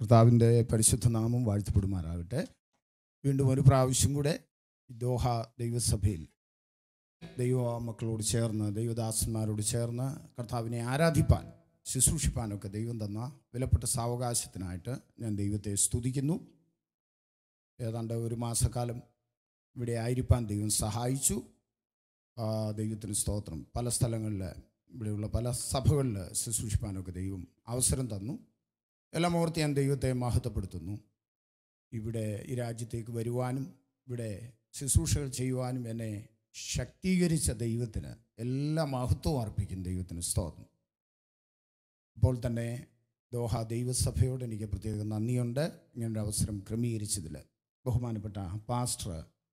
കർത്താവിൻ്റെ പരിശുദ്ധ നാമം വാഴ്ത്തപ്പെടുമാറാകട്ടെ വീണ്ടും ഒരു പ്രാവശ്യം കൂടെ ദോഹ ദൈവസഭയിൽ ദൈവ മക്കളോട് ചേർന്ന് ദൈവദാസന്മാരോട് ചേർന്ന് കർത്താവിനെ ആരാധിപ്പാൻ ശുശ്രൂഷിപ്പാനൊക്കെ ദൈവം തന്ന വിലപ്പെട്ട സാവകാശത്തിനായിട്ട് ഞാൻ ദൈവത്തെ സ്തുതിക്കുന്നു ഏതാണ്ട് ഒരു മാസക്കാലം ഇവിടെ ആയിരിക്കാൻ ദൈവം സഹായിച്ചു ആ, ദൈവത്തിന് സ്തോത്രം പല സ്ഥലങ്ങളിൽ ഇവിടെയുള്ള പല സഭകളിൽ ശുശ്രൂഷിപ്പാനൊക്കെ ദൈവം അവസരം തന്നു എല്ലാം ഓർത്ത് ഞാൻ ദൈവത്തെ മഹത്വപ്പെടുത്തുന്നു ഇവിടെ ഈ രാജ്യത്തേക്ക് വരുവാനും ഇവിടെ ശുശ്രൂഷകൾ ചെയ്യുവാനും എന്നെ ശക്തീകരിച്ച ദൈവത്തിന് എല്ലാ മഹത്വവും അർപ്പിക്കും ദൈവത്തിന് സ്തോത്രം ഇപ്പോൾ തന്നെ ദോഹ ദൈവസഭയോട് എനിക്ക് പ്രത്യേകം നന്ദിയുണ്ട് ഇങ്ങനൊരു അവസരം ക്രമീകരിച്ചതിൽ ബഹുമാനപ്പെട്ട പാസ്റ്റർ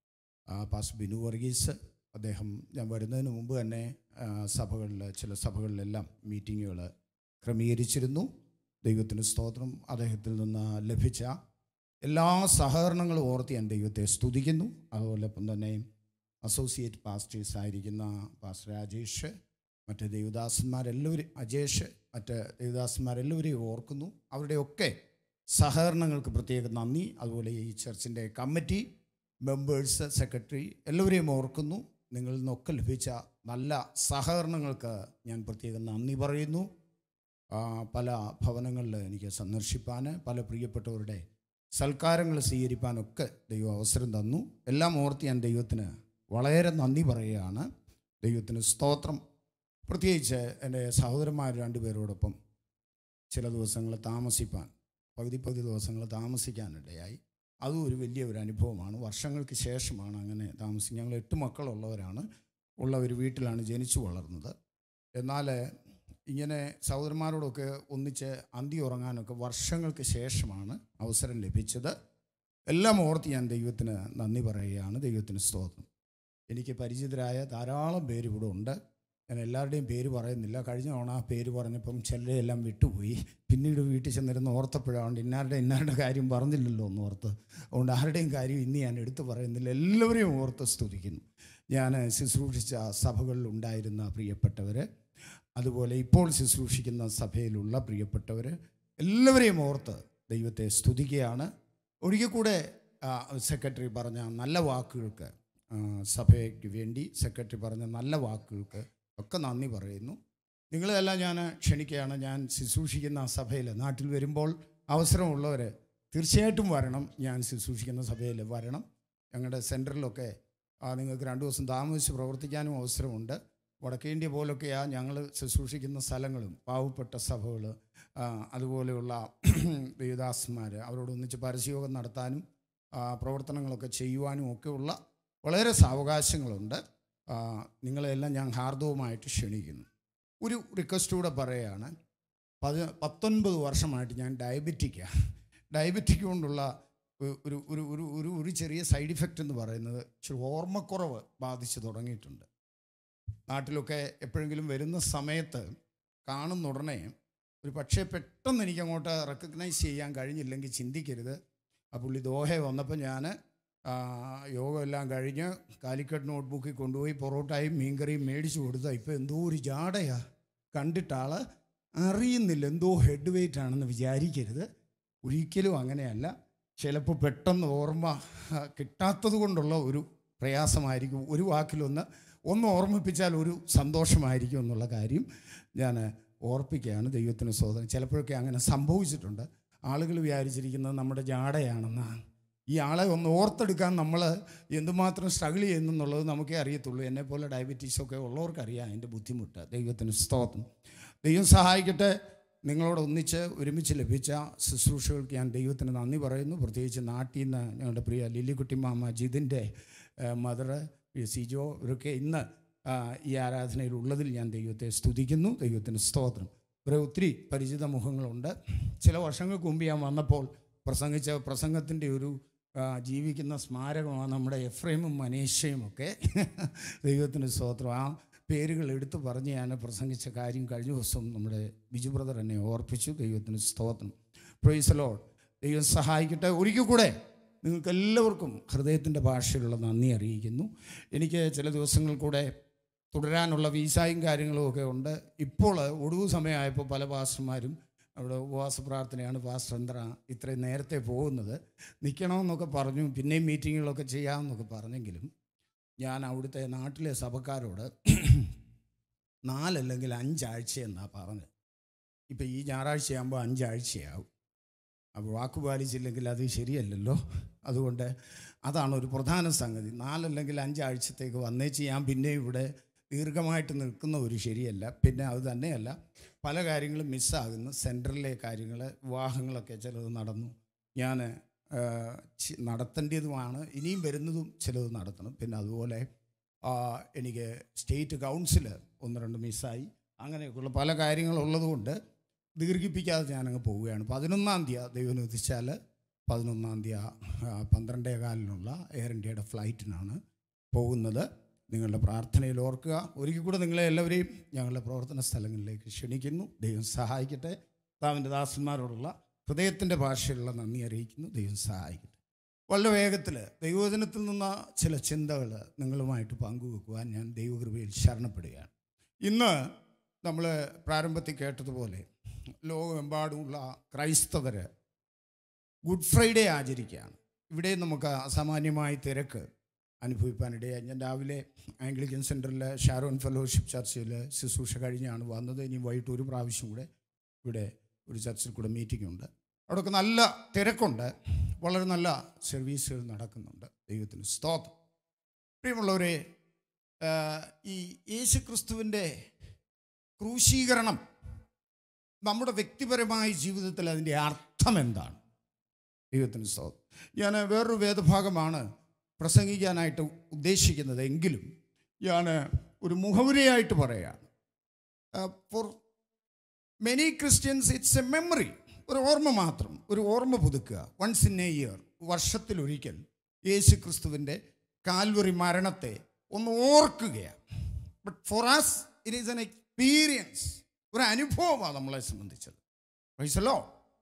ആ, പാസ്റ്റർ ബിനു വർഗീസ് അദ്ദേഹം ഞാൻ വരുന്നതിന് മുമ്പ് തന്നെ ആ, സഭകളിൽ ചില സഭകളിലെല്ലാം മീറ്റിങ്ങുകൾ ക്രമീകരിച്ചിരുന്നു ദൈവത്തിന് സ്തോത്രം അദ്ദേഹത്തിൽ നിന്ന് ലഭിച്ച എല്ലാ സഹകരണങ്ങളും ഓർത്ത് ഞാൻ ദൈവത്തെ സ്തുതിക്കുന്നു അതുപോലൊപ്പം തന്നെ അസോസിയേറ്റ് പാസ്റ്റേഴ്സ് ആയിരിക്കുന്ന പാസ്റ്റർ രാജേഷ് മറ്റ് ദേവദാസന്മാരെല്ലാവരും അജേഷ് മറ്റ് ദേവദാസന്മാരെല്ലാവരെയും ഓർക്കുന്നു അവരുടെയൊക്കെ സഹകരണങ്ങൾക്ക് പ്രത്യേക നന്ദി അതുപോലെ ഈ ചർച്ചിൻ്റെ കമ്മിറ്റി മെമ്പേഴ്സ് സെക്രട്ടറി എല്ലാവരെയും ഓർക്കുന്നു നിങ്ങളിൽ നിന്നൊക്കെ ലഭിച്ച നല്ല സഹകരണങ്ങൾക്ക് ഞാൻ പ്രത്യേകം നന്ദി പറയുന്നു ആ, പല ഭവനങ്ങളിൽ എനിക്ക് സന്ദർശിപ്പാൻ പല പ്രിയപ്പെട്ടവരുടെ സൽക്കാരങ്ങൾ സ്വീകരിപ്പാനൊക്കെ ദൈവം അവസരം തന്നു എല്ലാം ഓർത്ത് ഞാൻ ദൈവത്തിന് വളരെ നന്ദി പറയുകയാണ് ദൈവത്തിന് സ്തോത്രം പ്രത്യേകിച്ച് എൻ്റെ സഹോദരന്മാർ രണ്ടുപേരോടൊപ്പം ചില ദിവസങ്ങൾ താമസിപ്പാൻ പകുതി പകുതി ദിവസങ്ങൾ താമസിക്കാനിടയായി അതും ഒരു വലിയ ഒരു അനുഭവമാണ് വർഷങ്ങൾക്ക് ശേഷമാണ് അങ്ങനെ താമസിക്കുക ഞങ്ങൾ എട്ട് മക്കളുള്ളവരാണ് ഉള്ള ഒരു വീട്ടിലാണ് ജനിച്ചു വളർന്നത് എന്നാൽ ഇങ്ങനെ സഹോദരന്മാരോടൊക്കെ ഒന്നിച്ച് അന്തി ഉറങ്ങാനൊക്കെ വർഷങ്ങൾക്ക് ശേഷമാണ് അവസരം ലഭിച്ചത് എല്ലാം ഓർത്ത് ഞാൻ ദൈവത്തിന് നന്ദി പറയുകയാണ് ദൈവത്തിന് സ്തോത്രം എനിക്ക് പരിചിതരായ ധാരാളം പേര് ഇവിടെ ഉണ്ട് ഞാൻ എല്ലാവരുടെയും പേര് പറയുന്നില്ല കഴിഞ്ഞ തവണ ആ പേര് പറഞ്ഞപ്പം ചിലരെല്ലാം വിട്ടുപോയി പിന്നീട് വീട്ടിൽ ചെന്നിരുന്ന് ഓർത്തപ്പോഴാണ് ഇന്നാരുടെ ഇന്നാരുടെ കാര്യം പറഞ്ഞില്ലല്ലോ എന്ന് ഓർത്ത് അതുകൊണ്ട് ആരുടെയും കാര്യം ഇന്ന് ഞാൻ എടുത്തു പറയുന്നില്ല എല്ലാവരെയും ഓർത്ത് സ്തുതിക്കുന്നു ഞാൻ ശുശ്രൂഷിച്ച സഭകളിൽ ഉണ്ടായിരുന്ന പ്രിയപ്പെട്ടവർ അതുപോലെ ഇപ്പോൾ ശുശ്രൂഷിക്കുന്ന സഭയിലുള്ള പ്രിയപ്പെട്ടവർ എല്ലാവരെയും ഓർത്ത് ദൈവത്തെ സ്തുതിക്കുകയാണ് ഒരിക്കൽ കൂടെ ആ, സെക്രട്ടറി പറഞ്ഞ നല്ല വാക്കുകൾക്ക് ആ, സഭയ്ക്ക് വേണ്ടി സെക്രട്ടറി പറഞ്ഞ നല്ല വാക്കുകൾക്ക് ഒക്കെ നന്ദി പറയുന്നു നിങ്ങളെല്ലാം ഞാൻ ക്ഷണിക്കുകയാണ് ഞാൻ ശുശ്രൂഷിക്കുന്ന സഭയിൽ നാട്ടിൽ വരുമ്പോൾ അവസരമുള്ളവർ തീർച്ചയായിട്ടും വരണം ഞാൻ ശുശ്രൂഷിക്കുന്ന സഭയിൽ വരണം ഞങ്ങളുടെ സെൻറ്ററിലൊക്കെ ആ, നിങ്ങൾക്ക് രണ്ട് ദിവസം താമസിച്ച് പ്രവർത്തിക്കാനും അവസരമുണ്ട് വടക്കേ ഇന്ത്യ പോലൊക്കെയാണ് ഞങ്ങൾ ശുശ്രൂഷിക്കുന്ന സ്ഥലങ്ങളും പാവപ്പെട്ട സഭകൾ അതുപോലെയുള്ള ദേവദാസന്മാർ അവരോടൊന്നിച്ച് പരസ്യയോഗം നടത്താനും ആ, പ്രവർത്തനങ്ങളൊക്കെ ചെയ്യുവാനും ഒക്കെയുള്ള വളരെ സാവകാശങ്ങളുണ്ട് ആ, നിങ്ങളെല്ലാം ഞാൻ ഹാർദവുമായിട്ട് ക്ഷണിക്കുന്നു ഒരു റിക്വസ്റ്റ് കൂടെ പറയുകയാണ് പതി പത്തൊൻപത് വർഷമായിട്ട് ഞാൻ ഡയബറ്റിക്കാണ് ഡയബറ്റിക് കൊണ്ടുള്ള ഒ- ഒരു ഒരു ഒരു ഒരു ഒരു ചെറിയ സൈഡ് ഇഫക്റ്റ് എന്ന് പറയുന്നത് ഇച്ചിരി ഓർമ്മക്കുറവ് ബാധിച്ചു തുടങ്ങിയിട്ടുണ്ട് നാട്ടിലൊക്കെ എപ്പോഴെങ്കിലും വരുന്ന സമയത്ത് കാണുന്ന ഉടനെ ഒരു പക്ഷേ പെട്ടെന്ന് എനിക്ക് അങ്ങോട്ട് റെക്കഗ്നൈസ് ചെയ്യാൻ കഴിഞ്ഞില്ലെങ്കിൽ ചിന്തിക്കരുത് ആ പുള്ളി ദോഹ വന്നപ്പോൾ ഞാൻ യോഗം എല്ലാം കഴിഞ്ഞ് കാലിക്കട്ട് നോട്ട്ബുക്കിൽ കൊണ്ടുപോയി പൊറോട്ടയും മീൻകറിയും മേടിച്ചു കൊടുത്താൽ ഇപ്പോൾ എന്തോ ഒരു ജാടയാ കണ്ടിട്ടാൾ അറിയുന്നില്ല എന്തോ ഹെഡ് വെയിറ്റ് ആണെന്ന് വിചാരിക്കരുത് ഒരിക്കലും അങ്ങനെയല്ല ചിലപ്പോൾ പെട്ടെന്ന് ഓർമ്മ ആ, കിട്ടാത്തത് കൊണ്ടുള്ള ഒരു പ്രയാസമായിരിക്കും ഒരു വാക്കിലൊന്ന് ഒന്ന് ഓർമ്മിപ്പിച്ചാൽ ഒരു സന്തോഷമായിരിക്കും എന്നുള്ള കാര്യം ഞാൻ ഓർപ്പിക്കുകയാണ് ദൈവത്തിന് സോദരൻ ചിലപ്പോഴൊക്കെ അങ്ങനെ സംഭവിച്ചിട്ടുണ്ട് ആളുകൾ വിചാരിച്ചിരിക്കുന്നത് നമ്മുടെ ജാടയാണെന്നാണ് ഈ ആളെ ഒന്ന് ഓർത്തെടുക്കാൻ നമ്മൾ എന്തുമാത്രം സ്ട്രഗിൾ ചെയ്യുന്നുള്ളത് നമുക്കേ അറിയത്തുള്ളൂ എന്നെപ്പോലെ ഡയബറ്റീസൊക്കെ ഉള്ളവർക്കറിയാം അതിൻ്റെ ബുദ്ധിമുട്ട് ദൈവത്തിന് സ്തോത്രം ദൈവം സഹായിക്കട്ടെ നിങ്ങളോട് ഒന്നിച്ച് ഒരുമിച്ച് ലഭിച്ച ശുശ്രൂഷകൾക്ക് ഞാൻ ദൈവത്തിന് നന്ദി പറയുന്നു പ്രത്യേകിച്ച് നാട്ടിൽ നിന്ന് ഞങ്ങളുടെ പ്രിയ ലില്ലിക്കുട്ടി മാമ ജിതിൻ്റെ മദർ സിജോ ഇവരൊക്കെ ഇന്ന് ആ, ഈ ആരാധനയിൽ ഉള്ളതിൽ ഞാൻ ദൈവത്തെ സ്തുതിക്കുന്നു ദൈവത്തിന് സ്തോത്രം ഇവരെ ഒത്തിരി പരിചിത മുഖങ്ങളുണ്ട് ചില വർഷങ്ങൾക്ക് മുമ്പ് ഞാൻ വന്നപ്പോൾ പ്രസംഗിച്ച പ്രസംഗത്തിൻ്റെ ഒരു ആ, ജീവിക്കുന്ന സ്മാരകമാണ് നമ്മുടെ എഫ്രൈമും മനേഷയും ഒക്കെ ദൈവത്തിന് സ്തോത്രം ആ പേരുകൾ എടുത്തു പറഞ്ഞ് ഞാൻ പ്രസംഗിച്ച കാര്യം കഴിഞ്ഞ ദിവസം നമ്മുടെ ബിജു ബ്രദർ എന്നെ ഓർപ്പിച്ചു ദൈവത്തിന് സ്തോത്രം പ്രൊയ്സ് ലോഡ് ദൈവം സഹായിക്കട്ടെ ഒരിക്കൽ കൂടെ നിങ്ങൾക്ക് എല്ലാവർക്കും ഹൃദയത്തിൻ്റെ ഭാഷയിലുള്ള നന്ദി അറിയിക്കുന്നു എനിക്ക് ചില ദിവസങ്ങൾ കൂടെ തുടരാനുള്ള വീസായും കാര്യങ്ങളും ഒക്കെ ഉണ്ട് ഇപ്പോൾ ഒടുവ് സമയമായപ്പോൾ പല പാസ്റ്റർമാരും അവിടെ ഉപവാസ പ്രാർത്ഥനയാണ് പാസ്റ്റർ എന്ത്ര ഇത്രയും നേരത്തെ പോകുന്നത് നിൽക്കണമെന്നൊക്കെ പറഞ്ഞു പിന്നെയും മീറ്റിങ്ങുകളൊക്കെ ചെയ്യാമെന്നൊക്കെ പറഞ്ഞെങ്കിലും ഞാൻ അവിടുത്തെ നാട്ടിലെ സഭക്കാരോട് നാലല്ലെങ്കിൽ അഞ്ചാഴ്ച എന്നാണ് പറഞ്ഞത് ഇപ്പം ഈ ഞായറാഴ്ചയാകുമ്പോൾ അഞ്ചാഴ്ചയാവും അപ്പോൾ വാക്ക് പാലിച്ചില്ലെങ്കിൽ അത് ശരിയല്ലല്ലോ അതുകൊണ്ട് അതാണ് ഒരു പ്രധാന സംഗതി നാലല്ലെങ്കിൽ അഞ്ചാഴ്ചത്തേക്ക് വന്നേച്ച് ഞാൻ പിന്നെ ഇവിടെ ദീർഘമായിട്ട് നിൽക്കുന്ന ഒരു ശരിയല്ല പിന്നെ അത് തന്നെയല്ല പല കാര്യങ്ങളും മിസ്സാകുന്നു സെൻറ്ററിലെ കാര്യങ്ങൾ വിവാഹങ്ങളൊക്കെ ചിലത് നടന്നു ഞാൻ നടത്തേണ്ടതുമാണ് ഇനിയും വരുന്നതും ചിലത് നടത്തണം പിന്നെ അതുപോലെ ആ, എനിക്ക് സ്റ്റേറ്റ് കൗൺസിൽ ഒന്ന് രണ്ട് മിസ്സായി അങ്ങനെയൊക്കെയുള്ള പല കാര്യങ്ങളുള്ളതുകൊണ്ട് ദീർഘിപ്പിക്കാതെ ഞാനങ്ങ് പോവുകയാണ് പതിനൊന്നാം തീയതി ദൈവം ഉദിച്ചാൽ പതിനൊന്നാം തീയതി പന്ത്രണ്ടേ കാലിനുള്ള എയർ ഇന്ത്യയുടെ ഫ്ലൈറ്റിനാണ് പോകുന്നത് നിങ്ങളുടെ പ്രാർത്ഥനയിൽ ഓർക്കുക ഒരിക്കൽ കൂടെ നിങ്ങളെ എല്ലാവരെയും ഞങ്ങളുടെ പ്രവർത്തന സ്ഥലങ്ങളിലേക്ക് ക്ഷണിക്കുന്നു ദൈവം സഹായിക്കട്ടെ താവിൻ്റെ ദാസന്മാരോടുള്ള ഹൃദയത്തിൻ്റെ ഭാഷയിലുള്ള നന്ദി അറിയിക്കുന്നു ദൈവം സഹായിക്കട്ടെ വളരെ വേഗത്തിൽ ദൈവവചനത്തിൽ നിന്ന ചില ചിന്തകൾ നിങ്ങളുമായിട്ട് പങ്കുവെക്കുവാൻ ഞാൻ ദൈവകൃപയിൽ ശരണപ്പെടുകയാണ് ഇന്ന് നമ്മൾ പ്രാരംഭത്തിൽ കേട്ടതുപോലെ ലോകമെമ്പാടുമുള്ള ക്രൈസ്തവർ ഗുഡ് ഫ്രൈഡേ ആചരിക്കുകയാണ് ഇവിടെ നമുക്ക് അസാമാന്യമായ തിരക്ക് അനുഭവിക്കാനിടയായി ഞാൻ രാവിലെ ആംഗ്ലിക്കൻ സെൻറ്ററിൽ ഷാരോൺ ഫെലോഷിപ്പ് ചർച്ചിൽ ശുശ്രൂഷ കഴിഞ്ഞാണ് വന്നത് ഇനി വൈകിട്ട് ഒരു പ്രാവശ്യം കൂടെ ഇവിടെ ഒരു ചർച്ചിൽ കൂടെ മീറ്റിംഗ് ഉണ്ട് അവിടെയൊക്കെ നല്ല തിരക്കുണ്ട് വളരെ നല്ല സർവീസുകൾ നടക്കുന്നുണ്ട് ദൈവത്തിന് സ്തോത്രം പ്രിയമുള്ളവരെ ആ, ഈ യേശു ക്രിസ്തുവിൻ്റെ ക്രൂശീകരണം നമ്മുടെ വ്യക്തിപരമായ ജീവിതത്തിൽ അതിൻ്റെ അർത്ഥം എന്താണ് ദൈവത്തിന് സ്തോത്രം ഞാൻ വേറൊരു വേദഭാഗമാണ് പ്രസംഗിക്കാനായിട്ട് ഉദ്ദേശിക്കുന്നത് എങ്കിലും ഞാൻ ഒരു മുഖവുരയായിട്ട് പറയുകയാണ് for many Christians it's a memory ഒരു ഓർമ്മ മാത്രം ഒരു ഓർമ്മ പുതുക്കുക വൺസ് ഇൻ എ ഇയർ വർഷത്തിലൊരിക്കൽ യേശു ക്രിസ്തുവിൻ്റെ കാൽവറി മരണത്തെ ഒന്ന് ഓർക്കുകയാണ് but for as it is an experience ഒരു അനുഭവമാണ് നമ്മളെ സംബന്ധിച്ചത് പൈസലോ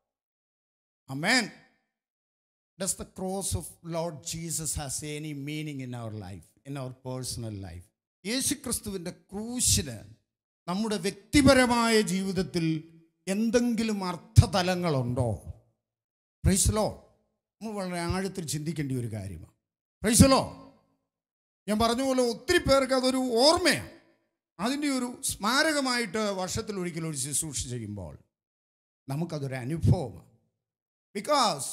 അമേൻ Does the cross of Lord Jesus has any meaning in our life, in our personal life? യേശുക്രിസ്തുവിൻ്റെ ക്രൂശിന് നമ്മുടെ വ്യക്തിപരമായ ജീവിതത്തിൽ എന്തെങ്കിലും അർത്ഥതലങ്ങളുണ്ടോ പ്രൈസലോ നമ്മൾ വളരെ ആഴത്തിൽ ചിന്തിക്കേണ്ട ഒരു കാര്യമാണ് പ്രൈസലോ ഞാൻ പറഞ്ഞ പോലെ ഒത്തിരി പേർക്ക് അതൊരു ഓർമ്മയാണ് അതിൻ്റെ ഒരു സ്മാരകമായിട്ട് വർഷത്തിൽ ഒരിക്കൽ ഒരു ശുശ്രൂഷ ചെയ്യുമ്പോൾ നമുക്കതൊരു അനുഭവമാണ് because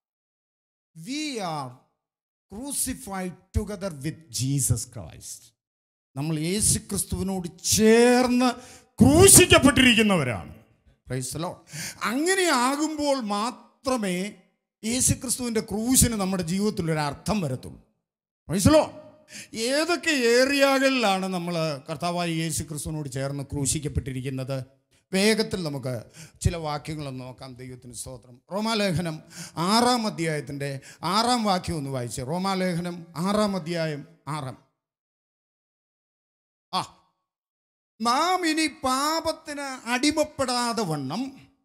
we are crucified together with Jesus Christ നമ്മൾ യേശു ക്രിസ്തുവിനോട് ചേർന്ന് ക്രൂശിക്കപ്പെട്ടിരിക്കുന്നവരാണ് ക്രൈസ്തലോ അങ്ങനെ ആകുമ്പോൾ മാത്രമേ യേശു ക്രിസ്തുവിൻ്റെ ക്രൂശിന് നമ്മുടെ ജീവിതത്തിൽ ഒരു അർത്ഥം വരത്തുള്ളൂ ക്രൈസ്തലോ ഏതൊക്കെ ഏരിയകളിലാണ് നമ്മൾ കർത്താവായ യേശു ക്രിസ്തുവിനോട് ചേർന്ന് ക്രൂശിക്കപ്പെട്ടിരിക്കുന്നത് വേഗത്തിൽ നമുക്ക് ചില വാക്യങ്ങളൊന്ന് നോക്കാം ദൈവത്തിന് സ്തോത്രം റോമാലേഖനം ആറാം അധ്യായത്തിൻ്റെ ആറാം വാക്യം ഒന്ന് വായിച്ച് റോമാലേഖനം ആറാം അധ്യായം ആറാം ആ നാം ഇനി പാപത്തിന് അടിമപ്പെടാതെ വണ്ണം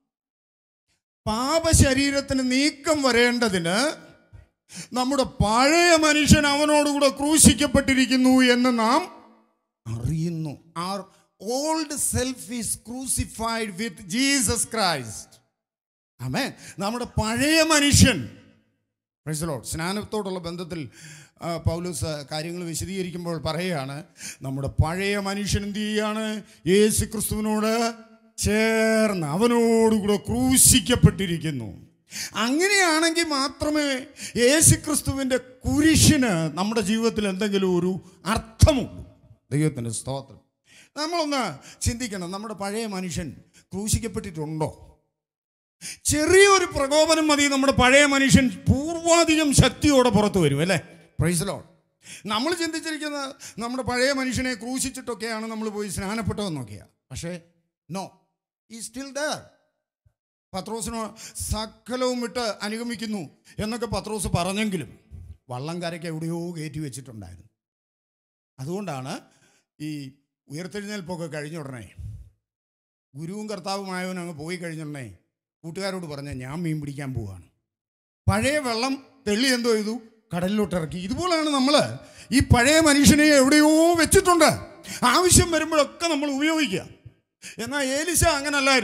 പാപശരീരത്തിന് നീക്കം വരേണ്ടതിന് നമ്മുടെ പഴയ മനുഷ്യൻ അവനോടുകൂടെ ക്രൂശിക്കപ്പെട്ടിരിക്കുന്നു എന്ന് നാം അറിയുന്നു our old self is crucified with Jesus Christ ആമേ നമ്മുടെ പഴയ മനുഷ്യൻ പ്രൈസലോ സ്നാനത്തോടുള്ള ബന്ധത്തിൽ ആ, പൗലോസ് കാര്യങ്ങൾ വിശദീകരിക്കുമ്പോൾ പറയുകയാണ് നമ്മുടെ പഴയ മനുഷ്യൻ എന്ത് ചെയ്യുകയാണ് യേശു ക്രിസ്തുവിനോട് ചേർന്ന് അവനോടുകൂടെ ക്രൂശിക്കപ്പെട്ടിരിക്കുന്നു അങ്ങനെയാണെങ്കിൽ മാത്രമേ യേശു ക്രിസ്തുവിൻ്റെ കുരിശിന് നമ്മുടെ ജീവിതത്തിൽ എന്തെങ്കിലും ഒരു അർത്ഥമുള്ളൂ ദൈവത്തിൻ്റെ സ്തോത്രം നമ്മളൊന്ന് ചിന്തിക്കണം നമ്മുടെ പഴയ മനുഷ്യൻ ക്രൂശിക്കപ്പെട്ടിട്ടുണ്ടോ ചെറിയൊരു പ്രകോപനം മതി നമ്മുടെ പഴയ മനുഷ്യൻ പൂർവാധികം ശക്തിയോടെ പുറത്തു വരും അല്ലേ പ്രൈസലോ നമ്മൾ ചിന്തിച്ചിരിക്കുന്നത് നമ്മുടെ പഴയ മനുഷ്യനെ ക്രൂശിച്ചിട്ടൊക്കെയാണ് നമ്മൾ പോയി സ്നാനപ്പെട്ടതെന്നൊക്കെയാണ് പക്ഷേ നോ ഈ സ്റ്റിൽ ദർ പത്രോസിനോ സകലവും വിട്ട് അനുഗമിക്കുന്നു എന്നൊക്കെ പത്രോസ് പറഞ്ഞെങ്കിലും വള്ളം കരയ്ക്ക് എവിടെയോ കയറ്റി വെച്ചിട്ടുണ്ടായിരുന്നു അതുകൊണ്ടാണ് ഈ ഉയർത്തെഴുന്നേൽപ്പൊക്കെ കഴിഞ്ഞ ഉടനെ ഗുരുവും കർത്താവുമായവൻ അങ്ങ് പോയി കഴിഞ്ഞുടനെ കൂട്ടുകാരോട് പറഞ്ഞ ഞാൻ മീൻ പിടിക്കാൻ പോവാണ് പഴയ വെള്ളം തെള്ളി എന്തോ ചെയ്തു കടലിലോട്ട് ഇറക്കി ഇതുപോലെയാണ് നമ്മൾ ഈ പഴയ മനുഷ്യനെ എവിടെയോ വെച്ചിട്ടുണ്ട് ആവശ്യം വരുമ്പോഴൊക്കെ നമ്മൾ ഉപയോഗിക്കുക എന്നാൽ ഏലിശ അങ്ങനല്ലായിരുന്നു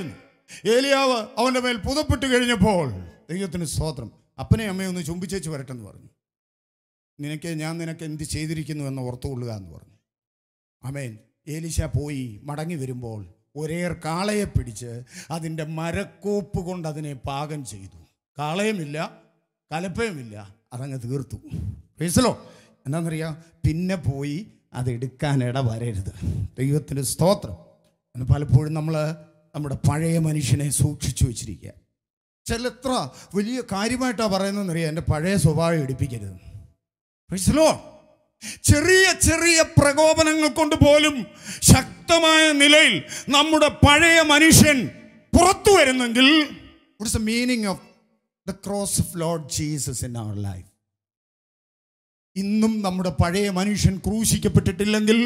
ഏലിയാവ് അവൻ്റെ മേൽ പുതപ്പെട്ട് കഴിഞ്ഞപ്പോൾ ദൈവത്തിന് സ്തോത്രം അപ്പനെ അമ്മയെ ഒന്ന് ചുംബിച്ചേച്ച് വരട്ടെന്ന് പറഞ്ഞു നിനക്ക് ഞാൻ നിനക്ക് എന്ത് ചെയ്തിരിക്കുന്നു എന്ന് ഓർത്തുകൊള്ളുക എന്ന് പറഞ്ഞു അമേൻ ഏലിശ പോയി മടങ്ങി വരുമ്പോൾ ഒരേർ കാളയെ പിടിച്ച് അതിൻ്റെ മരക്കോപ്പ് കൊണ്ട് അതിനെ പാകം ചെയ്തു കാളയുമില്ല കലപ്പയുമില്ല അതങ്ങ് തീർത്തു പേസലോ എന്താണെന്നറിയാം പിന്നെ പോയി അതെടുക്കാൻ ഇട വരരുത് ദൈവത്തിൻ്റെ സ്തോത്രം എന്ന് പലപ്പോഴും നമ്മൾ നമ്മുടെ പഴയ മനുഷ്യനെ സൂക്ഷിച്ചു വെച്ചിരിക്കുക ചില എത്ര വലിയ കാര്യമായിട്ടാണ് പറയുന്നതെന്നറിയാം എൻ്റെ പഴയ സ്വഭാവം എടുപ്പിക്കരുത് മനസ്സിലോ ചെറിയ ചെറിയ പ്രകോപനങ്ങൾ കൊണ്ട് പോലും ശക്തമായ നിലയിൽ നമ്മുടെ പഴയ മനുഷ്യൻ പുറത്തു വരുന്നെങ്കിൽ it's a meaning of the cross of lord Jesus in our life ഇന്നും നമ്മുടെ പഴയ മനുഷ്യൻ ക്രൂശിക്കപ്പെട്ടിട്ടില്ലെങ്കിൽ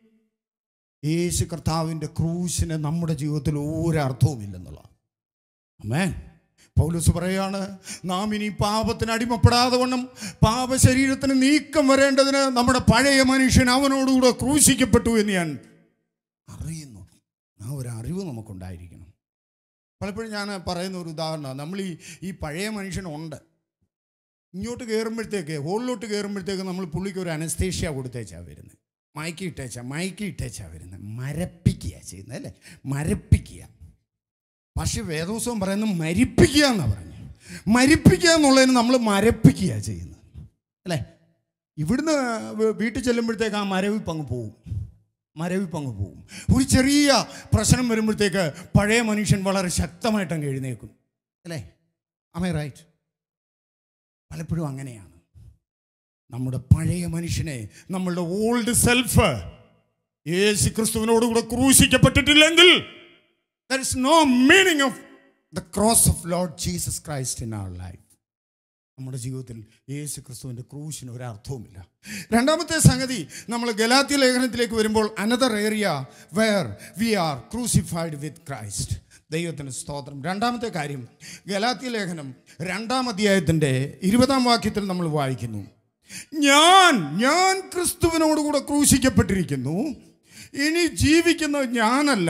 യേശു കർത്താവിൻ്റെ ക്രൂശിന് നമ്മുടെ ജീവിതത്തിൽ ഒരർത്ഥവുമില്ലെന്നുള്ള അമ്മേ പൗലൂസ് പറയാണ് നാം ഇനി പാപത്തിന് അടിമപ്പെടാതെ വണ്ണം പാപ ശരീരത്തിന് നീക്കം വരേണ്ടതിന് നമ്മുടെ പഴയ മനുഷ്യൻ അവനോടുകൂടെ ക്രൂശിക്കപ്പെട്ടു എന്ന് ഞാൻ അറിയുന്നു ആ ഒരു അറിവ് നമുക്കുണ്ടായിരിക്കണം പലപ്പോഴും ഞാൻ പറയുന്ന ഒരു ഉദാഹരണമാണ് നമ്മൾ ഈ ഈ പഴയ മനുഷ്യനുണ്ട് ഇങ്ങോട്ട് കയറുമ്പോഴത്തേക്ക് ഹോളിലോട്ട് കയറുമ്പോഴത്തേക്ക് നമ്മൾ പുള്ളിക്ക് ഒരു അനസ്തേഷ്യ കൊടുത്തേച്ചാ വരുന്നത് മയക്കി ഇട്ടേച്ചാ മയക്കി ഇട്ടേച്ചാ വരുന്നത് മരപ്പിക്കുക ചെയ്യുന്നത് അല്ലേ മരപ്പിക്കുക പക്ഷെ വേദോത്സവം പറയുന്നത് മരിപ്പിക്കുക എന്നാണ് പറഞ്ഞു മരിപ്പിക്കുക എന്നുള്ളതിന് നമ്മൾ മരപ്പിക്കുക ചെയ്യുന്നത് അല്ലേ ഇവിടുന്ന് വ- വീട്ടിൽ ചെല്ലുമ്പോഴത്തേക്ക് ആ മരവിപ്പ് അങ്ങ് പോവും മരവിപ്പ് അങ്ങ് പോവും ഒരു ചെറിയ പ്രശ്നം വരുമ്പോഴത്തേക്ക് പഴയ മനുഷ്യൻ വളരെ ശക്തമായിട്ട് അങ്ങ് എഴുന്നേക്കും അല്ലേ അമേ റൈറ്റ് പലപ്പോഴും അങ്ങനെയാണ് നമ്മുടെ പഴയ മനുഷ്യനെ നമ്മളുടെ ഓൾഡ് സെൽഫ് യേശു ക്രിസ്തുവിനോടുകൂടെ ക്രൂശിക്കപ്പെട്ടിട്ടില്ലെങ്കിൽ there is no meaning of the cross of lord Jesus Christ in our life നമ്മുടെ ജീവിതത്തിൽ യേശു ക്രിസ്തുവിൻ്റെ ക്രൂശിന് ഒരർത്ഥവുമില്ല രണ്ടാമത്തെ സംഗതി നമ്മൾ ഗലാത്യ ലേഖനത്തിലേക്ക് വരുമ്പോൾ another area where we are crucified with Christ ദൈവത്തിന് സ്തോത്രം രണ്ടാമത്തെ കാര്യം ഗലാത്യ ലേഖനം രണ്ടാം അധ്യായത്തിൻ്റെ ഇരുപതാം വാക്യത്തിൽ നമ്മൾ വായിക്കുന്നു ഞാൻ ഞാൻ ക്രിസ്തുവിനോടുകൂടെ ക്രൂശിക്കപ്പെട്ടിരിക്കുന്നു ഇനി ജീവിക്കുന്നത് ഞാനല്ല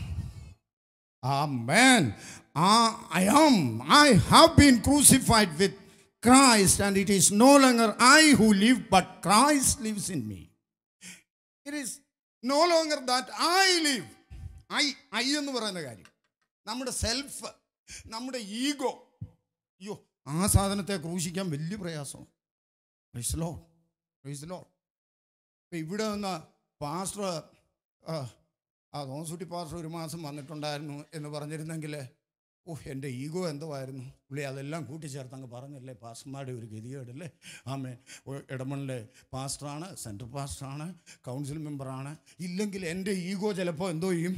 Amen. I am, I have been crucified with Christ, and it is no longer I who live, but Christ lives in me. It is no longer that I live. I, I എന്ന് പറയുന്ന കാര്യം നമ്മുടെ self നമ്മുടെ ego അയ്യോ ആ സാധനത്തെ ക്രൂശിക്കാൻ വലിയ പ്രയാസം price low price law ഇപ്പം ഇവിടെ നിന്ന് പാസ്റ്റർ ആ, ആ തോമസുട്ടി പാസ്റ്റർ ഒരു മാസം വന്നിട്ടുണ്ടായിരുന്നു എന്ന് പറഞ്ഞിരുന്നെങ്കിൽ ഓ എൻ്റെ ഈഗോ എന്തോ ആയിരുന്നു പുള്ളി അതെല്ലാം കൂട്ടിച്ചേർത്ത് അങ്ങ് പറഞ്ഞല്ലേ പാസ്റ്റർമാരുടെ ഒരു ഗതികേടല്ലേ ആമേ ഓ, ഇടമണിലെ പാസ്റ്ററാണ് സെൻട്രൽ പാസ്റ്ററാണ് കൗൺസിൽ മെമ്പറാണ് ഇല്ലെങ്കിൽ എൻ്റെ ഈഗോ ചിലപ്പോൾ എന്തോ ചെയ്യും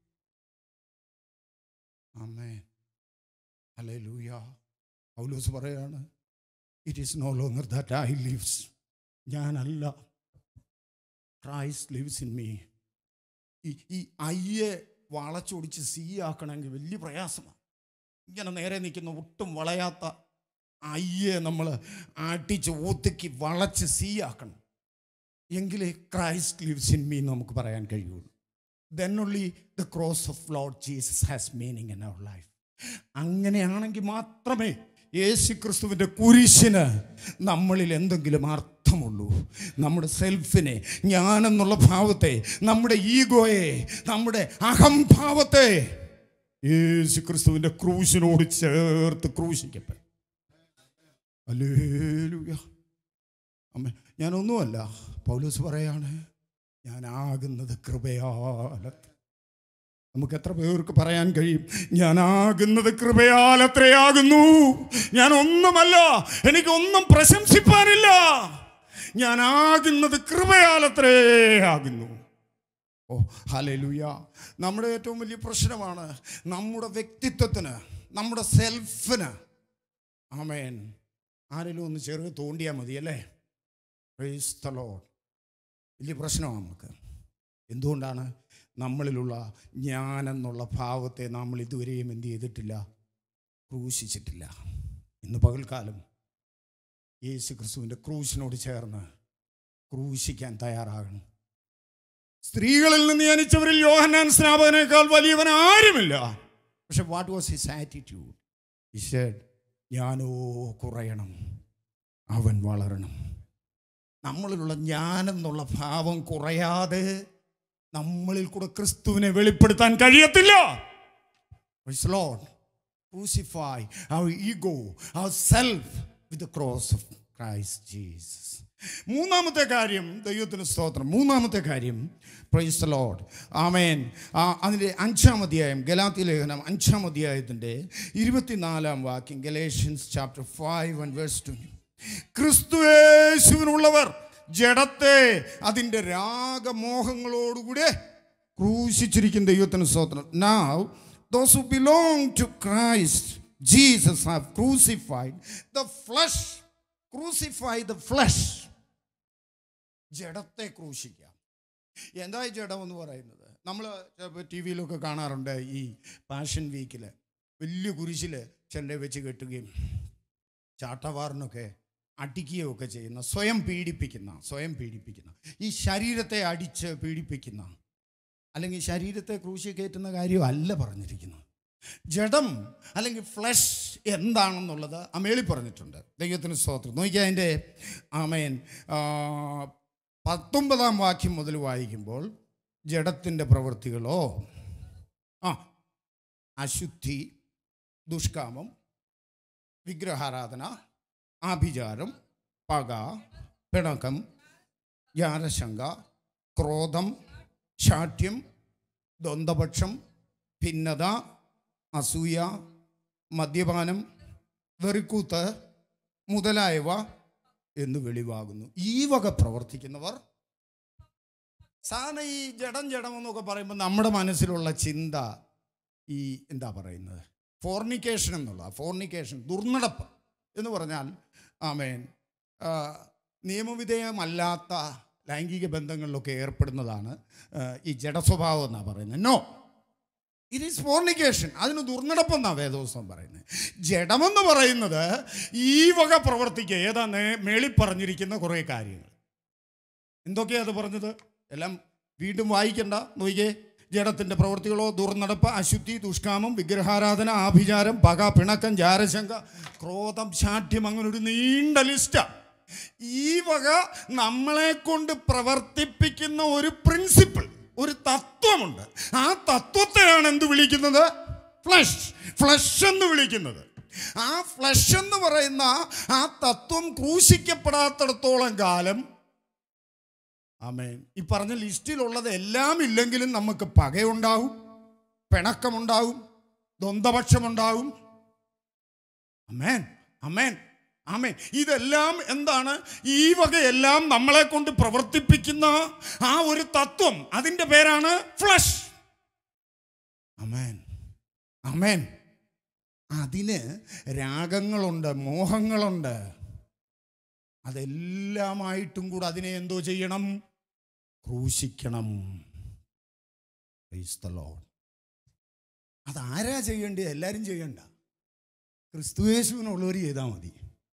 ആമേ അല്ലേ ലൂയ പൗലോസ് പറയാണ് it is no longer that I lives ഞാനല്ല ക്രൈസ്റ്റ് ലിവ്സ് ഇൻ മീ ഈ ഈ അയ്യെ വളച്ചൊടിച്ച് സീ ആക്കണമെങ്കിൽ വലിയ പ്രയാസമാണ് ഇങ്ങനെ നേരെ നിൽക്കുന്ന ഒട്ടും വളയാത്ത അയ്യെ നമ്മൾ അടിച്ച് ഒതുക്കി വളച്ച് സീ ആക്കണം എങ്കിലേ ക്രൈസ്റ്റ് ലിവ്സ് ഇൻ മീ നമുക്ക് പറയാൻ കഴിയുള്ളൂ then only the cross of lord Jesus has meaning in our life അങ്ങനെയാണെങ്കിൽ മാത്രമേ യേശു ക്രിസ്തുവിൻ്റെ കുരിശിന് നമ്മളിൽ എന്തെങ്കിലും അർത്ഥമുള്ളൂ നമ്മുടെ സെൽഫിനെ ഞാനെന്നുള്ള ഭാവത്തെ നമ്മുടെ ഈഗോയെ നമ്മുടെ അഹംഭാവത്തെ യേശു ക്രിസ്തുവിൻ്റെ ക്രൂശിനോട് ചേർത്ത് ക്രൂശിക്കപ്പെട്ടു അല്ലേലൂയ അമ്മ ഞാനൊന്നുമല്ല പൗലോസ് പറയാണ് ഞാനാകുന്നത് കൃപയാലത്ത് നമുക്ക് എത്ര പേർക്ക് പറയാൻ കഴിയും ഞാനാകുന്നത് കൃപയാൽ എത്രയാകുന്നു ഞാൻ ഒന്നുമല്ല എനിക്കൊന്നും പ്രശംസിപ്പാനില്ല ഞാനാകുന്നത് കൃപയാൽ എത്രയാകുന്നു ഓ ഹലലുയ നമ്മുടെ ഏറ്റവും വലിയ പ്രശ്നമാണ് നമ്മുടെ വ്യക്തിത്വത്തിന് നമ്മുടെ സെൽഫിന് ആമേൻ ആരെങ്കിലും ഒന്ന് ചെറുത് തോണ്ടിയാൽ മതി അല്ലേ Praise the Lord. വലിയ പ്രശ്നമാണ് നമുക്ക് എന്തുകൊണ്ടാണ് നമ്മളിലുള്ള ഞാനെന്നുള്ള ഭാവത്തെ നമ്മൾ ഇതുവരെയും എന്ത് ചെയ്തിട്ടില്ല ക്രൂശിച്ചിട്ടില്ല ഇന്ന് പകൽക്കാലം യേശു ക്രിസ്തുവിൻ്റെ ക്രൂശിനോട് ചേർന്ന് ക്രൂശിക്കാൻ തയ്യാറാകണം സ്ത്രീകളിൽ നിന്ന് ജനിച്ചവരിൽ യോഹന്നാൻ സ്നാപകനേക്കാൾ വലിയവൻ ആരുമില്ല പക്ഷെ വാട്ട് വാസ് ഹിസ് ആറ്റിറ്റ്യൂഡ് ഈ ഷേഡ് ഞാനോ കുറയണം അവൻ വളരണം നമ്മളിലുള്ള ഞാനെന്നുള്ള ഭാവം കുറയാതെ നമ്മളിൽ കൂടെ ക്രിസ്തുവിനെ വെളിപ്പെടുത്താൻ കഴിയത്തില്ല Praise the Lord. Crucify our ego, our self with the cross of Christ Jesus. മൂന്നാമത്തെ കാര്യം ദൈവത്തിന് സ്തോത്രം മൂന്നാമത്തെ കാര്യം പ്രൈസ് ദ ലോഡ് ആമേൻ ആ അതിൻ്റെ അഞ്ചാം അധ്യായം ഗലാത്തി ലേഖനം അഞ്ചാം അധ്യായത്തിൻ്റെ ഇരുപത്തിനാലാം വാക്യം Galatians chapter five and verse twenty ക്രിസ്തുവേശുവിനുള്ളവർ ജഡത്തെ അതിൻ്റെ രാഗമോഹങ്ങളോടുകൂടെ ക്രൂശിച്ചിരിക്കും ദൈവത്തിന് സ്തോത്രം now those who belong to Christ Jesus have crucified the flesh crucify the flesh ജഡത്തെ ക്രൂശിക്കാം എന്താ ഈ ജഡം എന്ന് പറയുന്നത് നമ്മൾ ചിലപ്പോൾ ടി വിയിലൊക്കെ കാണാറുണ്ട് ഈ പാഷൻ വീക്കിൽ വലിയ കുരിശിൽ ചെല്ലെ വെച്ച് കെട്ടുകയും ചാട്ടവാറിനൊക്കെ അടിക്കുകയും ഒക്കെ ചെയ്യുന്ന സ്വയം പീഡിപ്പിക്കുന്ന സ്വയം പീഡിപ്പിക്കുന്ന ഈ ശരീരത്തെ അടിച്ച് പീഡിപ്പിക്കുന്ന അല്ലെങ്കിൽ ശരീരത്തെ ക്രൂശി കയറ്റുന്ന കാര്യമല്ല പറഞ്ഞിരിക്കുന്നത് ജഡം അല്ലെങ്കിൽ ഫ്ലഷ് എന്താണെന്നുള്ളത് അമേളി പറഞ്ഞിട്ടുണ്ട് ദൈവത്തിന് സ്തോത്രം നോക്കിയാൽ അതിൻ്റെ ആമേൻ ആ, പത്തൊമ്പതാം വാക്യം മുതൽ വായിക്കുമ്പോൾ ജഡത്തിൻ്റെ പ്രവൃത്തികളോ ആ അശുദ്ധി ദുഷ്കാമം വിഗ്രഹാരാധന ആഭിചാരം പക പിണക്കം ജ്ഞാനശങ്ക ക്രോധം ശാഠ്യം ദ്വന്ദ്പക്ഷം ഭിന്നത അസൂയ മദ്യപാനം വെറിക്കൂത്ത് മുതലായവ എന്ന് വെളിവാകുന്നു ഈ വക പ്രവർത്തിക്കുന്നവർ സാധാരണ ഈ ജഡം ജഡം എന്നൊക്കെ പറയുമ്പോൾ നമ്മുടെ മനസ്സിലുള്ള ചിന്ത ഈ എന്താ പറയുന്നത് ഫോർണിക്കേഷൻ എന്നുള്ള ഫോർണിക്കേഷൻ ദുർനടപ്പ് എന്ന് പറഞ്ഞാൽ ആമേൻ ആ, നിയമവിധേയമല്ലാത്ത ലൈംഗിക ബന്ധങ്ങളിലൊക്കെ ഏർപ്പെടുന്നതാണ് ആ, ഈ ജഡസ്വഭാവം എന്നാണ് പറയുന്നത് നോ ഇറ്റ് ഈസ് ഫോർണിക്കേഷൻ അതിന് ദുർനടപ്പെന്നാണ് വേദോത്സവം പറയുന്നത് ജഡമെന്ന് പറയുന്നത് ഈ വക പ്രവർത്തിക്കുക ഏതാ നേ- മേളിൽ പറഞ്ഞിരിക്കുന്ന കുറേ കാര്യങ്ങൾ എന്തൊക്കെയാണ് അത് പറഞ്ഞത് എല്ലാം വീണ്ടും വായിക്കണ്ട നോക്കിയേ ജഡത്തിൻ്റെ പ്രവൃത്തികളോ ദുർനടപ്പ് അശുദ്ധി ദുഷ്കാമം വിഗ്രഹാരാധന ആഭിചാരം പക പിണക്കം ജാരശങ്ക ക്രോധം ശാഠ്യം അങ്ങനെ ഒരു നീണ്ട ലിസ്റ്റാ ഈ വക നമ്മളെ കൊണ്ട് പ്രവർത്തിപ്പിക്കുന്ന ഒരു പ്രിൻസിപ്പിൾ ഒരു തത്വമുണ്ട് ആ തത്വത്തെയാണ് എന്ത് വിളിക്കുന്നത് ഫ്ലഷ് ഫ്ലഷ് എന്ന് വിളിക്കുന്നത് ആ ഫ്ലഷ് എന്ന് പറയുന്ന ആ തത്വം ക്രൂശിക്കപ്പെടാത്തിടത്തോളം കാലം ആമേൻ ഈ പറഞ്ഞ ലിസ്റ്റിലുള്ളത് എല്ലാം ഇല്ലെങ്കിലും നമുക്ക് പകയുണ്ടാവും പിണക്കമുണ്ടാവും ദ്വന്ദ്പക്ഷമുണ്ടാവും അമേൻ അമേൻ അമേൻ ഇതെല്ലാം എന്താണ് ഈ വകയെല്ലാം നമ്മളെ കൊണ്ട് പ്രവർത്തിപ്പിക്കുന്ന ആ ഒരു തത്വം അതിൻ്റെ പേരാണ് ഫ്ലഷ് അമേൻ അമേൻ അതിന് രാഗങ്ങളുണ്ട് മോഹങ്ങളുണ്ട് അതെല്ലാമായിട്ടും കൂടെ അതിനെ എന്തോ ചെയ്യണം ക്രൂശിക്കണം Praise the Lord. അതാരാ ചെയ്യേണ്ടത് എല്ലാവരും ചെയ്യണ്ട ക്രിസ്തുയേശുവിനുള്ളവർ ചെയ്താൽ മതി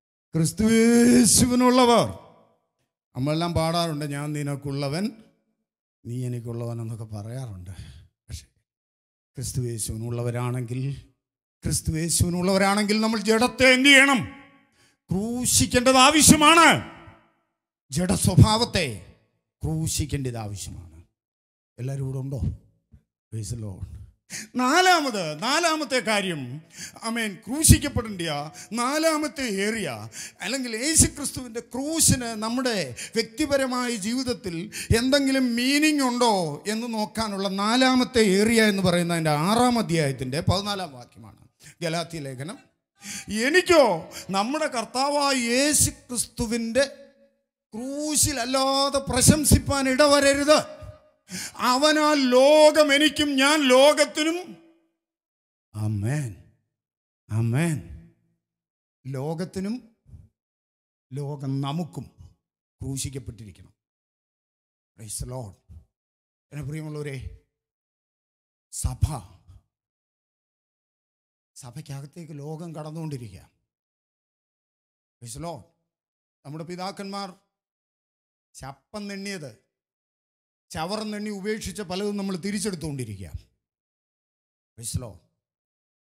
ക്രിസ്തുയേശുവിനുള്ളവർ നമ്മളെല്ലാം പാടാറുണ്ട് ഞാൻ നിനക്കുള്ളവൻ നീ എനിക്കുള്ളവൻ എന്നൊക്കെ പറയാറുണ്ട് പക്ഷേ ക്രിസ്തുയേശുവിനുള്ളവരാണെങ്കിൽ ക്രിസ്തുയേശുവിനുള്ളവരാണെങ്കിൽ നമ്മൾ ജഡത്തെ എന്ത് ചെയ്യണം ക്രൂശിക്കേണ്ടത് ആവശ്യമാണ് ജഡസ്വഭാവത്തെ ക്രൂശിക്കേണ്ടത് ആവശ്യമാണ് എല്ലാവരും ഇവിടെ ഉണ്ടോ Praise the Lord. നാലാമത് നാലാമത്തെ കാര്യം അമേൻ ക്രൂശിക്കപ്പെടേണ്ട നാലാമത്തെ ഏരിയ അല്ലെങ്കിൽ യേശു ക്രിസ്തുവിൻ്റെ ക്രൂശിന് നമ്മുടെ വ്യക്തിപരമായ ജീവിതത്തിൽ എന്തെങ്കിലും മീനിങ് ഉണ്ടോ എന്ന് നോക്കാനുള്ള നാലാമത്തെ ഏരിയ എന്ന് പറയുന്ന അതിൻ്റെ ആറാം അധ്യായത്തിൻ്റെ പതിനാലാം വാക്യമാണ് ഗലാത്തി ലേഖനം എനിക്കോ നമ്മുടെ കർത്താവായ യേശു ക്രിസ്തുവിൻ്റെ ക്രൂശിലല്ലാതെ പ്രശംസിപ്പാൻ ഇടവരരുത് അവനാൽ ലോകം എനിക്കും ഞാൻ ലോകത്തിനും അമേൻ അമേൻ ലോകത്തിനും ലോകം നമുക്കും ക്രൂശിക്കപ്പെട്ടിരിക്കണം പ്രൈസ് ലോഡ് എന്നെ പ്രിയമുള്ളവരെ സഭ സഭയ്ക്കകത്തേക്ക് ലോകം കടന്നുകൊണ്ടിരിക്കുക പ്രൈസ് ലോഡ് നമ്മുടെ പിതാക്കന്മാർ ചപ്പം നെണ്ണിയത് ചവറന്നെണ്ണി ഉപേക്ഷിച്ച പലതും നമ്മൾ തിരിച്ചെടുത്തുകൊണ്ടിരിക്കുക പ്രൈസ് ലോഡ്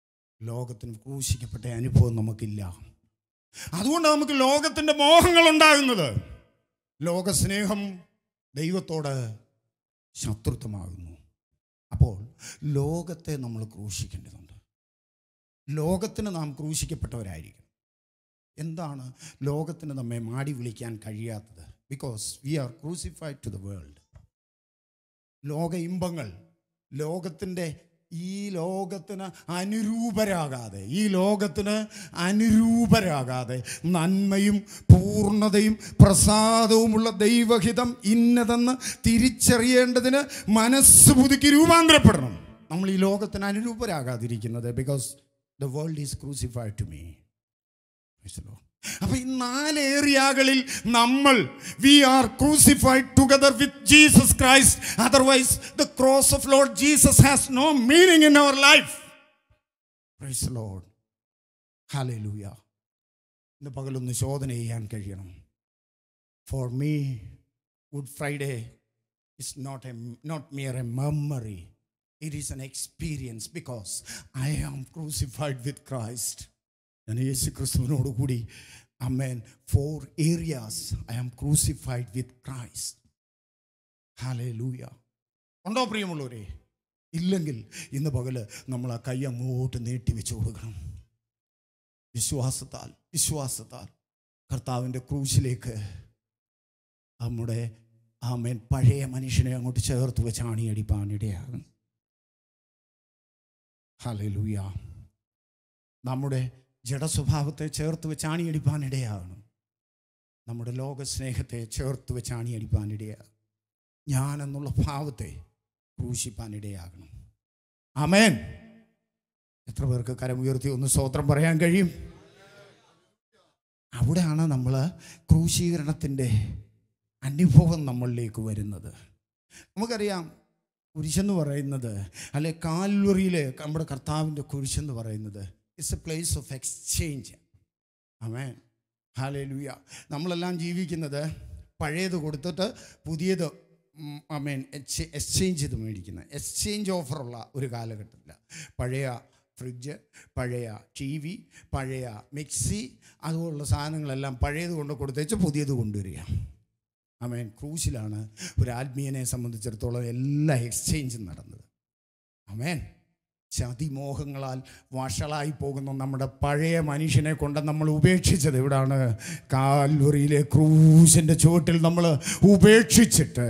ലോകത്തിന് ക്രൂശിക്കപ്പെട്ട അനുഭവം നമുക്കില്ല അതുകൊണ്ട് നമുക്ക് ലോകത്തിൻ്റെ മോഹങ്ങൾ ഉണ്ടാകുന്നത് ലോകസ്നേഹം ദൈവത്തോട് ശത്രുത്വമാകുന്നു അപ്പോൾ ലോകത്തെ നമ്മൾ ക്രൂശിക്കേണ്ടതുണ്ട് ലോകത്തിന് നാം ക്രൂശിക്കപ്പെട്ടവരായിരിക്കും എന്താണ് ലോകത്തിന് നമ്മെ മാടി വിളിക്കാൻ കഴിയാത്തത് because we are crucified to the world ലോക ഇമ്പങ്ങൾ ലോകത്തിൻ്റെ ഈ ലോകത്തിന് അനുരൂപരാകാതെ ഈ ലോകത്തിന് അനുരൂപരാകാതെ നന്മയും പൂർണ്ണതയും പ്രസാദവുമുള്ള ദൈവഹിതം ഇന്നതെന്ന് തിരിച്ചറിയേണ്ടതിന് മനസ്സ് പുതുക്കി രൂപാന്തരപ്പെടണം നമ്മൾ ഈ ലോകത്തിന് അനുരൂപരാകാതിരിക്കുന്നത് because the world is crucified to me അപ്പൊ ഈ നാല് ഏരിയകളിൽ നമ്മൾ we are crucified together with Jesus Christ otherwise the cross of lord Jesus has no meaning in our life praise lord ഹാലൂയ ഇന്ന് പകലൊന്ന് ശോധന ചെയ്യാൻ കഴിയണം for me Good Friday is not a not mere a memory it is an experience because I am crucified with Christ ഞാൻ യേശു ക്രിസ്തുവിനോട് കൂടി അമ്മേൻ four areas I am crucified with Christ ഹാലേ ലൂയ ഉണ്ടോ പ്രിയമുള്ളവരെ ഇല്ലെങ്കിൽ ഇന്ന് പകല് നമ്മൾ ആ കൈ അങ്ങോട്ട് നീട്ടി വെച്ച് കൊടുക്കണം വിശ്വാസത്താൽ വിശ്വാസത്താൽ കർത്താവിൻ്റെ ക്രൂശിലേക്ക് നമ്മുടെ ആമേൻ പഴയ മനുഷ്യനെ അങ്ങോട്ട് ചേർത്ത് വെച്ച് ആണിയടിപ്പാനിടയാകും ഹാലേ ലൂയ നമ്മുടെ ജഡസ്വഭാവത്തെ ചേർത്ത് വെച്ച് ആണിയടിപ്പാനിടയാകണം നമ്മുടെ ലോകസ്നേഹത്തെ ചേർത്ത് വെച്ച് ആണിയടിപ്പാനിടയാകും ഞാൻ എന്നുള്ള ഭാവത്തെ ക്രൂശിപ്പാനിടയാകണം ആമേൻ എത്ര പേർക്ക് കരമുയർത്തി ഒന്ന് സ്വോത്രം പറയാൻ കഴിയും അവിടെയാണ് നമ്മൾ ക്രൂശീകരണത്തിൻ്റെ അനുഭവം നമ്മളിലേക്ക് വരുന്നത് നമുക്കറിയാം കുരിശെന്ന് പറയുന്നത് അല്ലെ കാൽവറിയിലെ നമ്മുടെ കർത്താവിൻ്റെ കുരിശെന്ന് പറയുന്നത് it's a place of exchange ആമേൻ ഹാലേ ലൂയ നമ്മളെല്ലാം ജീവിക്കുന്നത് പഴയത് കൊടുത്തിട്ട് പുതിയത് അമേൻ എക്സ്ചേഞ്ച് ചെയ്ത് മേടിക്കുന്നത് എക്സ്ചേഞ്ച് ഓഫറുള്ള ഒരു കാലഘട്ടത്തില്ല പഴയ ഫ്രിഡ്ജ് പഴയ ടി വി പഴയ മിക്സി അതുപോലുള്ള സാധനങ്ങളെല്ലാം പഴയത് കൊണ്ട് കൊടുത്തേച്ച് പുതിയത് കൊണ്ടുവരിക അമേൻ ക്രൂശിലാണ് ഒരു ആത്മീയനെ സംബന്ധിച്ചിടത്തോളം എല്ലാ എക്സ്ചേഞ്ചും നടന്നത് അമേൻ ചതിമോഹങ്ങളാൽ വഷളായി പോകുന്ന നമ്മുടെ പഴയ മനുഷ്യനെ കൊണ്ട് നമ്മൾ ഉപേക്ഷിച്ചത് എവിടാണ് കാൽവറിയിലെ ക്രൂശിൻ്റെ ചുവട്ടിൽ നമ്മൾ ഉപേക്ഷിച്ചിട്ട്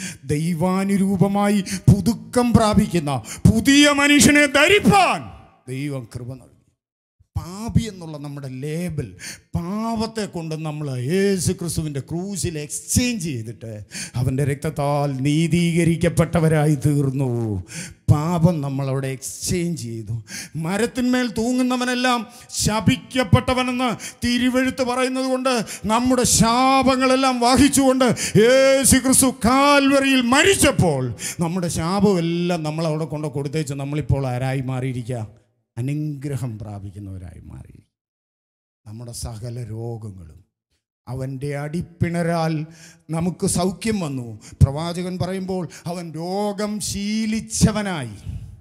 ദൈവാനുരൂപമായി പുതുക്കം പ്രാപിക്കുന്ന പുതിയ മനുഷ്യനെ ധരിപ്പാൻ ദൈവം കൃപ നൽകി പാപി എന്നുള്ള നമ്മുടെ ലേബൽ പാപത്തെ കൊണ്ട് നമ്മൾ യേശു ക്രിസ്തുവിൻ്റെ ക്രൂശിൽ എക്സ്ചേഞ്ച് ചെയ്തിട്ട് അവൻ്റെ രക്തത്താൽ നീതീകരിക്കപ്പെട്ടവരായി തീർന്നു പാപം നമ്മളവിടെ എക്സ്ചേഞ്ച് ചെയ്തു മരത്തിന്മേൽ തൂങ്ങുന്നവനെല്ലാം ശപിക്കപ്പെട്ടവനെന്ന് തിരുവെഴുത്ത് പറയുന്നത് കൊണ്ട് നമ്മുടെ ശാപങ്ങളെല്ലാം വഹിച്ചുകൊണ്ട് യേശു ക്രിസ്തു കാൽവറിയിൽ മരിച്ചപ്പോൾ നമ്മുടെ ശാപമെല്ലാം നമ്മളവിടെ കൊണ്ട് കൊടുത്തേച്ച് നമ്മളിപ്പോൾ ആരായി മാറിയിരിക്കുക അനുഗ്രഹം പ്രാപിക്കുന്നവരായി മാറി നമ്മുടെ സകല രോഗങ്ങളും അവൻ്റെ അടിപ്പിണരാൽ നമുക്ക് സൗഖ്യം വന്നു പ്രവാചകൻ പറയുമ്പോൾ അവൻ രോഗം ശീലിച്ചവനായി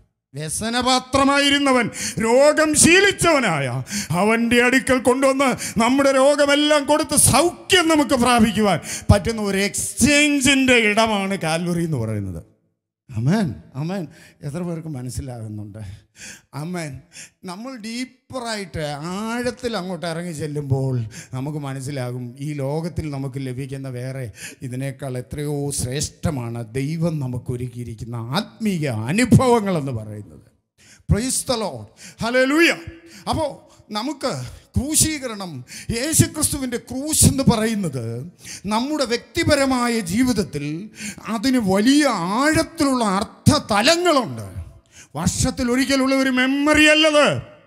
വ്യസനപാത്രമായിരുന്നവൻ രോഗം ശീലിച്ചവനായ അവൻ്റെ അടുക്കൽ കൊണ്ടുവന്ന് നമ്മുടെ രോഗമെല്ലാം കൊടുത്ത് സൗഖ്യം നമുക്ക് പ്രാപിക്കുവാൻ പറ്റുന്ന ഒരു എക്സ്ചേഞ്ചിൻ്റെ ഇടമാണ് കാൽവറി എന്ന് പറയുന്നത് അമേൻ അമേൻ എത്ര പേർക്ക് മനസ്സിലാകുന്നുണ്ട് അമേൻ നമ്മൾ ഡീപ്പറായിട്ട് ആഴത്തിൽ അങ്ങോട്ട് ഇറങ്ങി ചെല്ലുമ്പോൾ നമുക്ക് മനസ്സിലാകും ഈ ലോകത്തിൽ നമുക്ക് ലഭിക്കുന്ന വേറെ ഇതിനേക്കാൾ എത്രയോ ശ്രേഷ്ഠമാണ് ദൈവം നമുക്ക് ഒരുക്കിയിരിക്കുന്ന ആത്മീയ അനുഭവങ്ങളെന്ന് പറയുന്നത് പ്രൈസ്തലോ ഹലോ ലൂയ അപ്പോൾ നമുക്ക് ക്രൂശീകരണം യേശുക്രിസ്തുവിൻ്റെ ക്രൂശ് എന്ന് പറയുന്നത് നമ്മുടെ വ്യക്തിപരമായ ജീവിതത്തിൽ അതിന് വലിയ ആഴത്തിലുള്ള അർത്ഥതലങ്ങളുണ്ട് വർഷത്തിൽ ഒരിക്കലുള്ള ഒരു മെമ്മറി അല്ലത്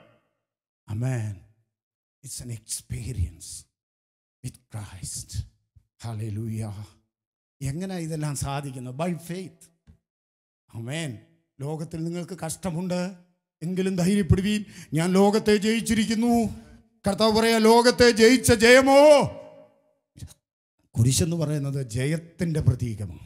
അമേൻ it's an experience with Christ ഹലൂയ എങ്ങനെ ഇതെല്ലാം സാധിക്കുന്നത് ബൈ ഫെയ്ത്ത് അമേൻ ലോകത്തിൽ നിങ്ങൾക്ക് കഷ്ടമുണ്ട് എങ്കിലും ധൈര്യപ്പെടുവീൻ ഞാൻ ലോകത്തെ ജയിച്ചിരിക്കുന്നു കർത്താവ് പറയാ ലോകത്തെ ജയിച്ച ജയമോ കുരിശെന്ന് പറയുന്നത് ജയത്തിൻ്റെ പ്രതീകമാണ്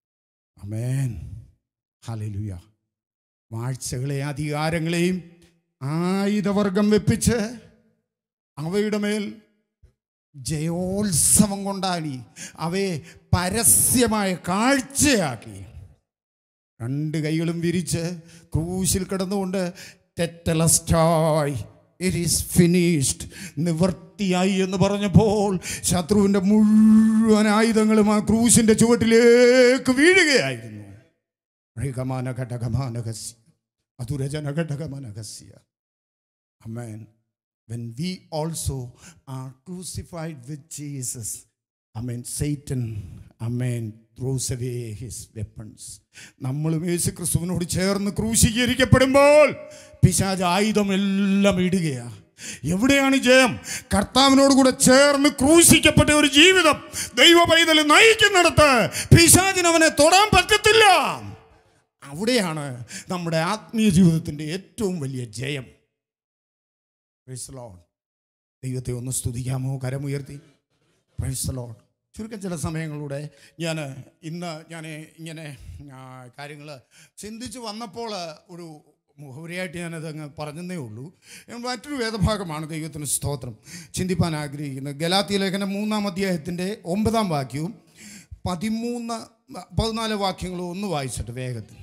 അമേൻ ഹലലുയ വാഴ്ചകളെ അധികാരങ്ങളെയും ആയുധവർഗം വെപ്പിച്ച് അവയുടെ മേൽ ജയോത്സവം കൊണ്ടാടി അവയെ പരസ്യമായ കാഴ്ചയാക്കി രണ്ട് കൈകളും വിരിച്ച് ക്രൂശിൽ കിടന്നുകൊണ്ട് തെറ്റലസ്റ്റായി ഇറ്റ് ഈസ് ഫിനിഷ്ഡ് നിവർത്തിയായി എന്ന് പറഞ്ഞപ്പോൾ ശത്രുവിൻ്റെ മുഴുവൻ ആയുധങ്ങളും ആ ക്രൂശിൻ്റെ ചുവട്ടിലേക്ക് വീഴുകയായിരുന്നു ഋഗമാന ഘടകമാനകസ്യ അതുരജന ഘടകമാനകസ്യ അമേൻ when we also are crucified with Jesus, Amen, Satan, Amen, throws away his weapons. നമ്മളും യേശു ക്രിസ്തുവിനോട് ചേർന്ന് ക്രൂശീകരിക്കപ്പെടുമ്പോൾ പിശാജ് ആയുധമെല്ലാം ഇടുകയാ എവിടെയാണ് ജയം കർത്താവിനോട് കൂടെ ചേർന്ന് ക്രൂശിക്കപ്പെട്ട ഒരു ജീവിതം ദൈവ പൈതൽ നയിക്കുന്നിടത്ത് പിശാചിന് അവനെ തൊടാൻ പറ്റത്തില്ല അവിടെയാണ് നമ്മുടെ ആത്മീയ ജീവിതത്തിൻ്റെ ഏറ്റവും വലിയ ജയം പ്രൈസ് ലോഡ് ദൈവത്തെ ഒന്ന് സ്തുതിക്കാമോ കരമുയർത്തി പ്രൈസ് ലോഡ് ചുരുക്കം ചില സമയങ്ങളിലൂടെ ഞാൻ ഇന്ന് ഞാൻ ഇങ്ങനെ കാര്യങ്ങൾ ചിന്തിച്ച് വന്നപ്പോൾ ഒരു മുഖവരിയായിട്ട് ഞാനത് അങ്ങ് പറഞ്ഞതേ ഉള്ളൂ ഞാൻ മറ്റൊരു വേദഭാഗമാണ് ദൈവത്തിന് സ്തോത്രം ചിന്തിപ്പാൻ ആഗ്രഹിക്കുന്നത് ഗലാത്തി ലേഖനം മൂന്നാം അധ്യായത്തിൻ്റെ ഒമ്പതാം വാക്യവും പതിമൂന്ന് പതിനാല് വാക്യങ്ങളും ഒന്ന് വായിച്ചിട്ട് വേഗത്തിൽ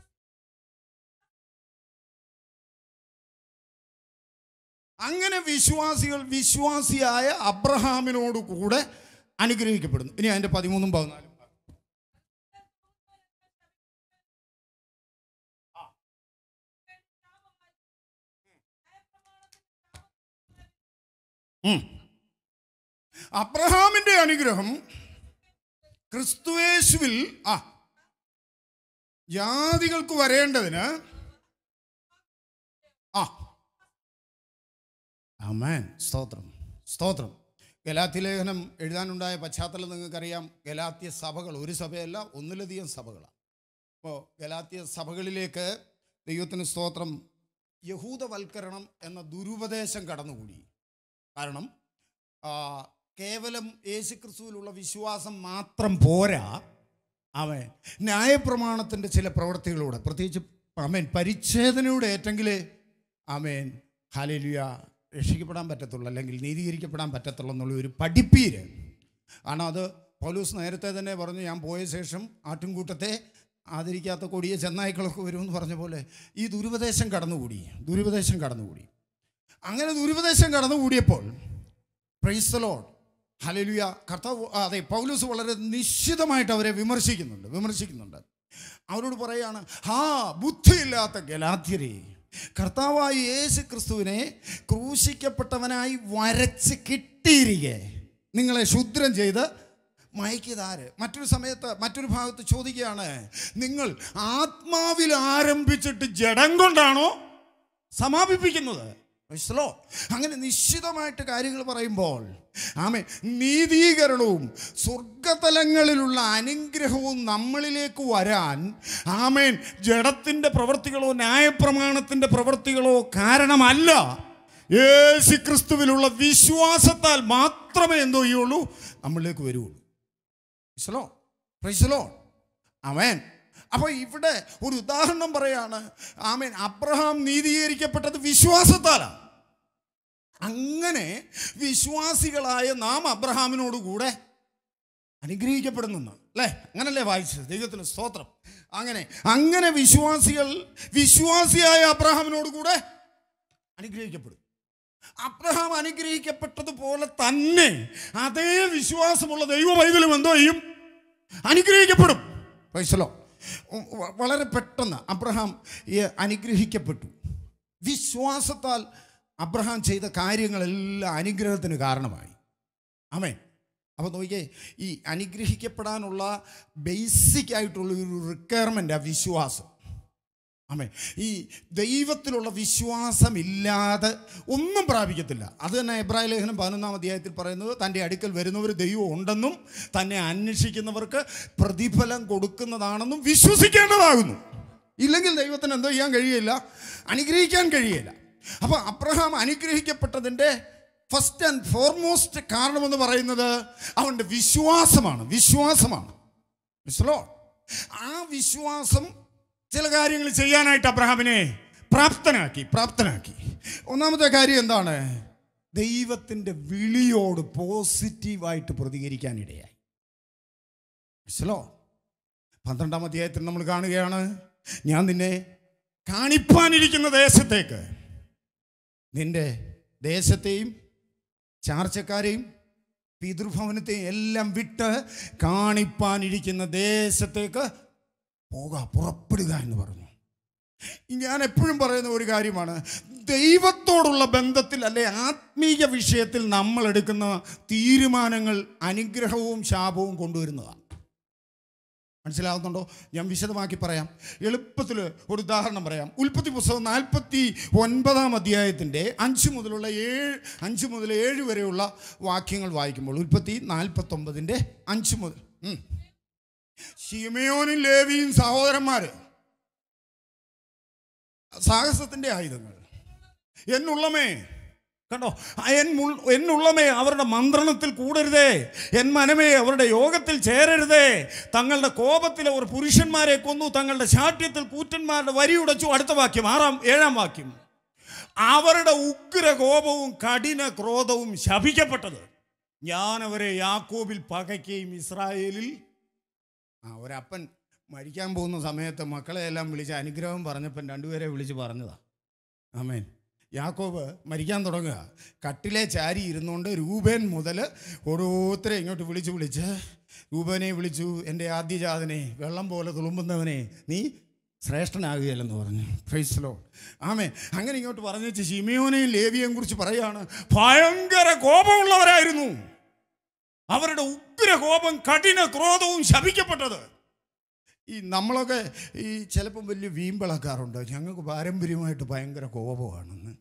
അങ്ങനെ വിശ്വാസികൾ വിശ്വാസിയായ അബ്രഹാമിനോട് കൂടെ അനുഗ്രഹിക്കപ്പെടുന്നു ഇനി അതിന്റെ പതിമൂന്നും പതിനാലും ഉം. അബ്രഹാമിന്റെ അനുഗ്രഹം ക്രിസ്തുവേശുവിൽ ആ ജാതികൾക്ക് വരേണ്ടതിന് ആ ആമേൻ സ്തോത്രം സ്തോത്രം ഗലാത്യ ലേഖനം എഴുതാനുണ്ടായ പശ്ചാത്തലം നിങ്ങൾക്കറിയാം ഗലാത്യ സഭകൾ ഒരു സഭയല്ല ഒന്നിലധികം സഭകളാണ് അപ്പോൾ ഗലാത്യ സഭകളിലേക്ക് ദൈവത്തിന് സ്തോത്രം യഹൂദവൽക്കരണം എന്ന ദുരുപദേശം കടന്നുകൂടി കാരണം ആ, കേവലം യേശുക്രിസ്തുവിലുള്ള വിശ്വാസം മാത്രം പോരാ അവൻ ന്യായപ്രമാണത്തിൻ്റെ ചില പ്രവൃത്തികളൂടെ പ്രത്യേകിച്ച് അമേൻ പരിച്ഛേദനയുടെ ഏറ്റെങ്കിൽ ആമേൻ ഹാലേലുയ രക്ഷിക്കപ്പെടാൻ പറ്റത്തുള്ളൂ അല്ലെങ്കിൽ നീതീകരിക്കപ്പെടാൻ പറ്റത്തുള്ളൂ എന്നുള്ള ഒരു പഠിപ്പീര് കാരണം അത് പൗലൂസ് നേരത്തെ തന്നെ പറഞ്ഞു ഞാൻ പോയ ശേഷം ആട്ടിൻകൂട്ടത്തെ ആദരിക്കാത്ത കൊടിയ ചെന്നായ്ക്കളൊക്കെ വരുമെന്ന് പറഞ്ഞ പോലെ ഈ ദുരുപദേശം കടന്നുകൂടി ദുരുപദേശം കടന്നുകൂടി അങ്ങനെ ദുരുപദേശം കടന്നുകൂടിയപ്പോൾ പ്രൈസ്തലോഡ് ഹലലുയ കർത്താവ് ആ, അതെ പൗലൂസ് വളരെ നിശ്ചിതമായിട്ട് അവരെ വിമർശിക്കുന്നുണ്ട് വിമർശിക്കുന്നുണ്ട് അവരോട് പറയാണ് ഹാ ബുദ്ധിയില്ലാത്ത ഗലാത്യരെ കർത്താവായ യേശു ക്രിസ്തുവിനെ ക്രൂശിക്കപ്പെട്ടവനായി വരച്ച് കിട്ടിയിരിക്കെ നിങ്ങളെ ശുദ്രം ചെയ്ത് മയക്കിയതാര് മറ്റൊരു സമയത്ത് മറ്റൊരു ഭാഗത്ത് ചോദിക്കുകയാണ് നിങ്ങൾ ആത്മാവിൽ ആരംഭിച്ചിട്ട് ജഡം കൊണ്ടാണോ സമാപിപ്പിക്കുന്നത് Praise the Lord. അങ്ങനെ നിശ്ചിതമായിട്ട് കാര്യങ്ങൾ പറയുമ്പോൾ ആമേ നീതീകരണവും സ്വർഗതലങ്ങളിലുള്ള അനുഗ്രഹവും നമ്മളിലേക്ക് വരാൻ ആമേൻ ജഡത്തിൻ്റെ പ്രവൃത്തികളോ ന്യായപ്രമാണത്തിൻ്റെ പ്രവൃത്തികളോ കാരണമല്ല യേശു ക്രിസ്തുവിലുള്ള വിശ്വാസത്താൽ മാത്രമേ എന്തോ ചെയ്യുള്ളൂ നമ്മളിലേക്ക് വരുള്ളൂ പ്രൈസലോ പ്രൈസലോ അവൻ അപ്പോൾ ഇവിടെ ഒരു ഉദാഹരണം പറയാണ് ആമേൻ അബ്രഹാം നീതീകരിക്കപ്പെട്ടത് വിശ്വാസത്താലാണ് അങ്ങനെ വിശ്വാസികളായ നാം അബ്രഹാമിനോട് കൂടെ അനുഗ്രഹിക്കപ്പെടുന്നു അല്ലേ അങ്ങനല്ലേ വായിച്ചത് ദൈവത്തിന് സ്തോത്രം അങ്ങനെ അങ്ങനെ വിശ്വാസികൾ വിശ്വാസിയായ അബ്രഹാമിനോട് കൂടെ അനുഗ്രഹിക്കപ്പെടും അബ്രഹാം അനുഗ്രഹിക്കപ്പെട്ടതുപോലെ തന്നെ അതേ വിശ്വാസമുള്ള ദൈവ പൈതലും എന്തോ ചെയ്യും അനുഗ്രഹിക്കപ്പെടും പൈസലോ വളരെ പെട്ടെന്ന് അബ്രഹാം ഈ അനുഗ്രഹിക്കപ്പെട്ടു വിശ്വാസത്താൽ അബ്രഹാം ചെയ്ത കാര്യങ്ങളെല്ലാം അനുഗ്രഹത്തിന് കാരണമായി ആമേ അപ്പോൾ നോക്കിയേ ഈ അനുഗ്രഹിക്കപ്പെടാനുള്ള ബേസിക് ആയിട്ടുള്ള ഒരു റിക്വയർമെൻ്റ് ആ വിശ്വാസം ആമേ ഈ ദൈവത്തിലുള്ള വിശ്വാസമില്ലാതെ ഒന്നും പ്രാപിക്കത്തില്ല അത് തന്നെ എബ്രായ ലേഖനം പതിനൊന്നാം അധ്യായത്തിൽ പറയുന്നത് തൻ്റെ അടുക്കൽ വരുന്നവർ ദൈവം ഉണ്ടെന്നും തന്നെ അന്വേഷിക്കുന്നവർക്ക് പ്രതിഫലം കൊടുക്കുന്നതാണെന്നും വിശ്വസിക്കേണ്ടതാകുന്നു ഇല്ലെങ്കിൽ ദൈവത്തിന് എന്തോ ചെയ്യാൻ കഴിയില്ല അനുഗ്രഹിക്കാൻ കഴിയില്ല അപ്പോൾ അബ്രഹാം അനുഗ്രഹിക്കപ്പെട്ടതിൻ്റെ ഫസ്റ്റ് ആൻഡ് ഫോർമോസ്റ്റ് കാരണമെന്ന് പറയുന്നത് അവൻ്റെ വിശ്വാസമാണ് വിശ്വാസമാണ് മനസ്സിലോ ആ വിശ്വാസം ചില കാര്യങ്ങൾ ചെയ്യാനായിട്ട് അബ്രഹാമിനെ പ്രാപ്തനാക്കി പ്രാപ്തനാക്കി ഒന്നാമത്തെ കാര്യം എന്താണ് ദൈവത്തിൻ്റെ വിളിയോട് പോസിറ്റീവായിട്ട് പ്രതികരിക്കാനിടയായി മനസ്സിലോ പന്ത്രണ്ടാം അധ്യായത്തിൽ നമ്മൾ കാണുകയാണ് ഞാൻ നിന്നെ കാണിപ്പാനിരിക്കുന്ന ദേശത്തേക്ക് നിന്റെ ദേശത്തെയും ചാർച്ചക്കാരെയും പിതൃഭവനത്തെയും എല്ലാം വിട്ട് കാണിപ്പാനിരിക്കുന്ന ദേശത്തേക്ക് പോക പുറപ്പെടുക എന്ന് പറഞ്ഞു ഞാൻ എപ്പോഴും പറയുന്ന ഒരു കാര്യമാണ് ദൈവത്തോടുള്ള ബന്ധത്തിൽ അല്ലെ ആത്മീയ വിഷയത്തിൽ നമ്മൾ എടുക്കുന്ന തീരുമാനങ്ങൾ അനുഗ്രഹവും ശാപവും കൊണ്ടുവരുന്നതാണ് മനസ്സിലാവുന്നുണ്ടോ ഞാൻ വിശദമാക്കി പറയാം എളുപ്പത്തിൽ ഒരു ഉദാഹരണം പറയാം ഉൽപ്പത്തി പുസ്തകം നാൽപ്പത്തി ഒൻപതാം അധ്യായത്തിൻ്റെ അഞ്ച് മുതലുള്ള ഏഴ് അഞ്ച് മുതൽ ഏഴ് വരെയുള്ള വാക്യങ്ങൾ വായിക്കുമ്പോൾ ഉൽപ്പത്തി നാൽപ്പത്തൊമ്പതിൻ്റെ അഞ്ച് മുതൽ ഉം. ശിമയോനും ലേവിയും സഹോദരന്മാർ സാഹസത്തിൻ്റെ ആയുധങ്ങൾ എന്നുള്ളമേ കണ്ടോ ആ എൻ മുൾ- എന്നുള്ളമേ അവരുടെ മന്ത്രണത്തിൽ കൂടരുതേ എൻ മനമേ അവരുടെ യോഗത്തിൽ ചേരരുതേ തങ്ങളുടെ കോപത്തിൽ അവർ പുരുഷന്മാരെ കൊന്നു തങ്ങളുടെ ശാഠ്യത്തിൽ കൂറ്റന്മാരുടെ വരി ഉടച്ചു അടുത്ത വാക്യം ആറാം ഏഴാം വാക്യം അവരുടെ ഉഗ്ര കോപവും കഠിന ക്രോധവും ശപിക്കപ്പെട്ടത് ഞാൻ അവരെ യാക്കോബിൽ പകയ്ക്കുകയും ഇസ്രായേലിൽ ആ ഒരപ്പൻ മരിക്കാൻ പോകുന്ന സമയത്ത് മക്കളെ എല്ലാം വിളിച്ച് അനുഗ്രഹം പറഞ്ഞപ്പം രണ്ടുപേരെ വിളിച്ച് പറഞ്ഞതാ ആമേൻ യാക്കോബ് മരിക്കാൻ തുടങ്ങുക കട്ടിലെ ചാരി ഇരുന്നുകൊണ്ട് രൂപേൻ മുതൽ ഓരോരുത്തരെ ഇങ്ങോട്ട് വിളിച്ച് വിളിച്ച് രൂപനെ വിളിച്ചു എൻ്റെ ആദ്യജാതനെ വെള്ളം പോലെ തുളുമ്പുന്നവനെ നീ ശ്രേഷ്ഠനാകുകയല്ലെന്ന് പറഞ്ഞു ഫ്രൈസ്ലോ ആമേ അങ്ങനെ ഇങ്ങോട്ട് പറഞ്ഞു വെച്ച് ഷിമിയോനെയും ലേവിയെയും കുറിച്ച് പറയുകയാണ് ഭയങ്കര കോപമുള്ളവരായിരുന്നു അവരുടെ ഉഗ്ര കോപം കഠിന ക്രോധവും ശപിക്കപ്പെട്ടത് ഈ നമ്മളൊക്കെ ഈ ചിലപ്പം വലിയ വീമ്പിളക്കാറുണ്ട് ഞങ്ങൾക്ക് പാരമ്പര്യമായിട്ട് ഭയങ്കര കോപമാണെന്ന്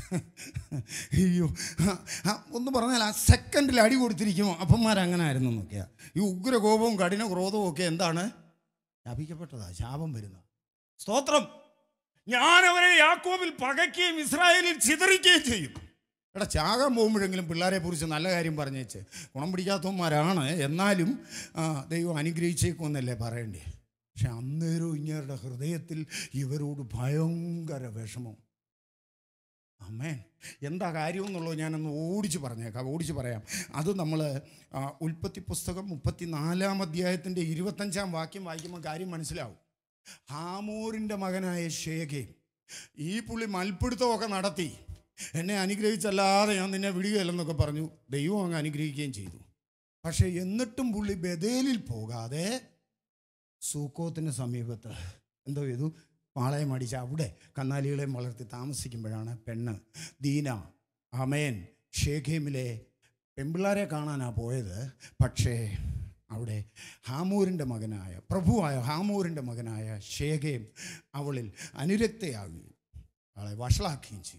അയ്യോ ആ, ആ, ഒന്ന് പറഞ്ഞാൽ ആ സെക്കൻഡിൽ അടി കൊടുത്തിരിക്കുമോ അപ്പന്മാരങ്ങനെ ആയിരുന്നു എന്നൊക്കെയാ ഈ ഉഗ്ര കോപവും കഠിന ക്രോധവും ഒക്കെ എന്താണ് ശപിക്കപ്പെട്ടതാ ശാപം വരുന്ന സ്തോത്രം ഞാൻ അവരെ യാക്കോബിൽ പകയ്ക്കുകയും ഇസ്രായേലിൽ ചിതറിക്കുകയും ചെയ്യും എടാ ചാകാൻ പോകുമ്പോഴെങ്കിലും പിള്ളേരെ കുറിച്ച് നല്ല കാര്യം പറഞ്ഞേച്ച് ഗുണം പിടിക്കാത്തവന്മാരാണ് എന്നാലും ആ, ദൈവം അനുഗ്രഹിച്ചേക്കുമെന്നല്ലേ പറയണ്ടേ പക്ഷെ അന്നേരവും ഇങ്ങരുടെ ഹൃദയത്തിൽ ഇവരോട് ഭയങ്കര വിഷമം അമ്മേൻ എന്താ കാര്യം എന്നുള്ളത് ഞാനൊന്ന് ഓടിച്ച് പറഞ്ഞേക്കാം ഓടിച്ച് പറയാം അത് നമ്മൾ ഉൽപ്പത്തി പുസ്തകം മുപ്പത്തിനാലാം അധ്യായത്തിൻ്റെ ഇരുപത്തഞ്ചാം വാക്യം വായിക്കുമ്പോൾ കാര്യം മനസ്സിലാവും ഹാമോറിൻ്റെ മകനായ ഷേഖയും ഈ പുള്ളി മൽപ്പിടുത്തമൊക്കെ നടത്തി എന്നെ അനുഗ്രഹിച്ചല്ലാതെ ഞാൻ നിന്നെ വിടുകയില്ലെന്നൊക്കെ പറഞ്ഞു ദൈവം അങ്ങ് അനുഗ്രഹിക്കുകയും ചെയ്തു പക്ഷേ എന്നിട്ടും പുള്ളി ബദേലിൽ പോകാതെ സൂക്കോത്തിന് സമീപത്ത് എന്തോ ചെയ്തു പാളയം അടിച്ച് അവിടെ കന്നാലികളെയും വളർത്തി താമസിക്കുമ്പോഴാണ് പെണ്ണ് ദീന അമേൻ ഷേഖേമിലെ പെമ്പിള്ളാരെ കാണാനാണ് പോയത് പക്ഷേ അവിടെ ഹാമൂരിൻ്റെ മകനായ പ്രഭുവായ ഹാമൂരിൻ്റെ മകനായ ഷേഖേം അവളിൽ അനുരക്തയാകുകയും അവളെ വഷളാക്കുകയും ചെയ്തു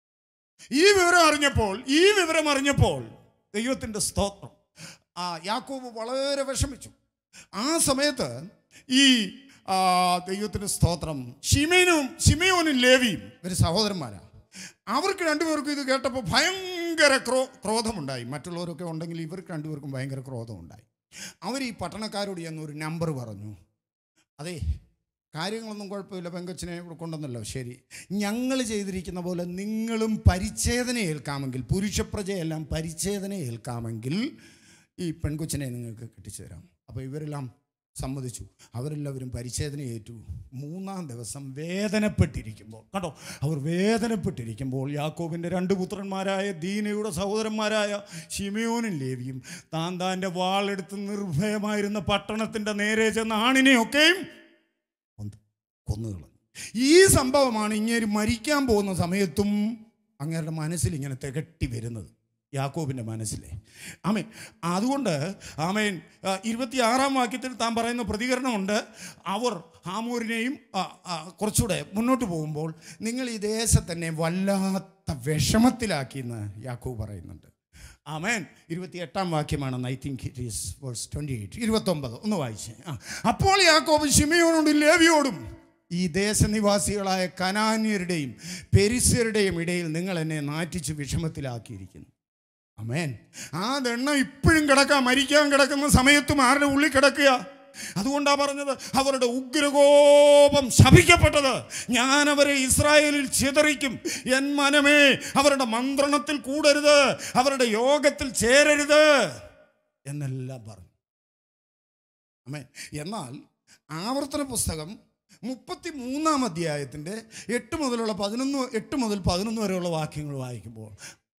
ഈ വിവരം അറിഞ്ഞപ്പോൾ ഈ വിവരം അറിഞ്ഞപ്പോൾ ദൈവത്തിൻ്റെ സ്തോത്രം ആ യാക്കോബ് വളരെ വിഷമിച്ചു ആ സമയത്ത് ഈ ആ, ദൈവത്തിൻ്റെ സ്തോത്രം ഷിമേനും ഷിമയോനും ലേവിയും ഒരു സഹോദരന്മാരാ അവർക്ക് രണ്ടുപേർക്കും ഇത് കേട്ടപ്പോൾ ഭയങ്കര ക്രോ ക്രോധമുണ്ടായി മറ്റുള്ളവരൊക്കെ ഉണ്ടെങ്കിൽ ഇവർക്ക് രണ്ടുപേർക്കും ഭയങ്കര ക്രോധമുണ്ടായി അവർ ഈ പട്ടണക്കാരോട് ചെന്ന് ഒരു നമ്പർ പറഞ്ഞു അതെ കാര്യങ്ങളൊന്നും കുഴപ്പമില്ല പെങ്കച്ചിനെ ഇവിടെ കൊണ്ടുവന്നല്ലോ ശരി ഞങ്ങൾ ചെയ്തിരിക്കുന്ന പോലെ നിങ്ങളും പരിച്ഛേദന ഏൽക്കാമെങ്കിൽ പുരുഷപ്രജയെല്ലാം പരിച്ഛേദന ഏൽക്കാമെങ്കിൽ ഈ പെൺകൊച്ചിനെ നിങ്ങൾക്ക് കെട്ടിച്ചു തരാം അപ്പോൾ ഇവരെല്ലാം സമ്മതിച്ചു അവരെല്ലാവരും പരിച്ഛേദന ഏറ്റു മൂന്നാം ദിവസം വേദനപ്പെട്ടിരിക്കുമ്പോൾ കണ്ടോ അവർ വേദനപ്പെട്ടിരിക്കുമ്പോൾ യാക്കോബിൻ്റെ രണ്ട് പുത്രന്മാരായ ദീനയുടെ സഹോദരന്മാരായ ഷിമയോനും ലേവിയും താൻ താൻ്റെ വാളെടുത്ത് നിർഭയമായിരുന്ന പട്ടണത്തിൻ്റെ നേരെ ചെന്ന ആണിനെയൊക്കെയും കൊന്ന് കൊന്നുകളഞ്ഞു ഈ സംഭവമാണ് ഇങ്ങനെ മരിക്കാൻ പോകുന്ന സമയത്തും അങ്ങേരുടെ മനസ്സിൽ ഇങ്ങനെ തികട്ടി വരുന്നത് യാക്കോബിൻ്റെ മനസ്സിലെ ആമേൻ അതുകൊണ്ട് ആമേൻ ആ, ഇരുപത്തിയാറാം വാക്യത്തിൽ താൻ പറയുന്ന പ്രതികരണമുണ്ട് അവർ ഹാമൂരിനെയും ആ, ആ, കുറച്ചുകൂടെ മുന്നോട്ട് പോകുമ്പോൾ നിങ്ങൾ ഈ ദേശത്തന്നെ വല്ലാത്ത വിഷമത്തിലാക്കിയെന്ന് യാക്കോബ് പറയുന്നുണ്ട് ആമേൻ ഇരുപത്തി എട്ടാം വാക്യമാണ് I think it is verse twenty eight ഇരുപത്തൊമ്പത് ഒന്ന് വായിച്ചേ ആ അപ്പോൾ യാക്കോബ് ഷിമയോടും ലേവിയോടും ഈ ദേശനിവാസികളായ കനാന്യരുടെയും പെരിസ്യരുടെയും ഇടയിൽ നിങ്ങൾ എന്നെ നാറ്റിച്ച് വിഷമത്തിലാക്കിയിരിക്കുന്നു അമേൻ ആ ദണ്ണ ഇപ്പോഴും കിടക്കാം മരിക്കാൻ കിടക്കുന്ന സമയത്തും ആരുടെ ഉള്ളിൽ കിടക്കുക അതുകൊണ്ടാ പറഞ്ഞത് അവരുടെ ഉഗ്രകോപം ശപിക്കപ്പെട്ടത് ഞാൻ അവരെ ഇസ്രായേലിൽ ചിതറിക്കും എൻ മനമേ അവരുടെ മന്ത്രണത്തിൽ കൂടരുത് അവരുടെ യോഗത്തിൽ ചേരരുത് എന്നെല്ലാം പറഞ്ഞു അമ്മേ എന്നാൽ ആവർത്തന പുസ്തകം മുപ്പത്തി മൂന്നാം അധ്യായത്തിൻ്റെ എട്ട് മുതലുള്ള പതിനൊന്ന് എട്ട് മുതൽ പതിനൊന്ന് വരെയുള്ള വാക്യങ്ങൾ വായിക്കുമ്പോൾ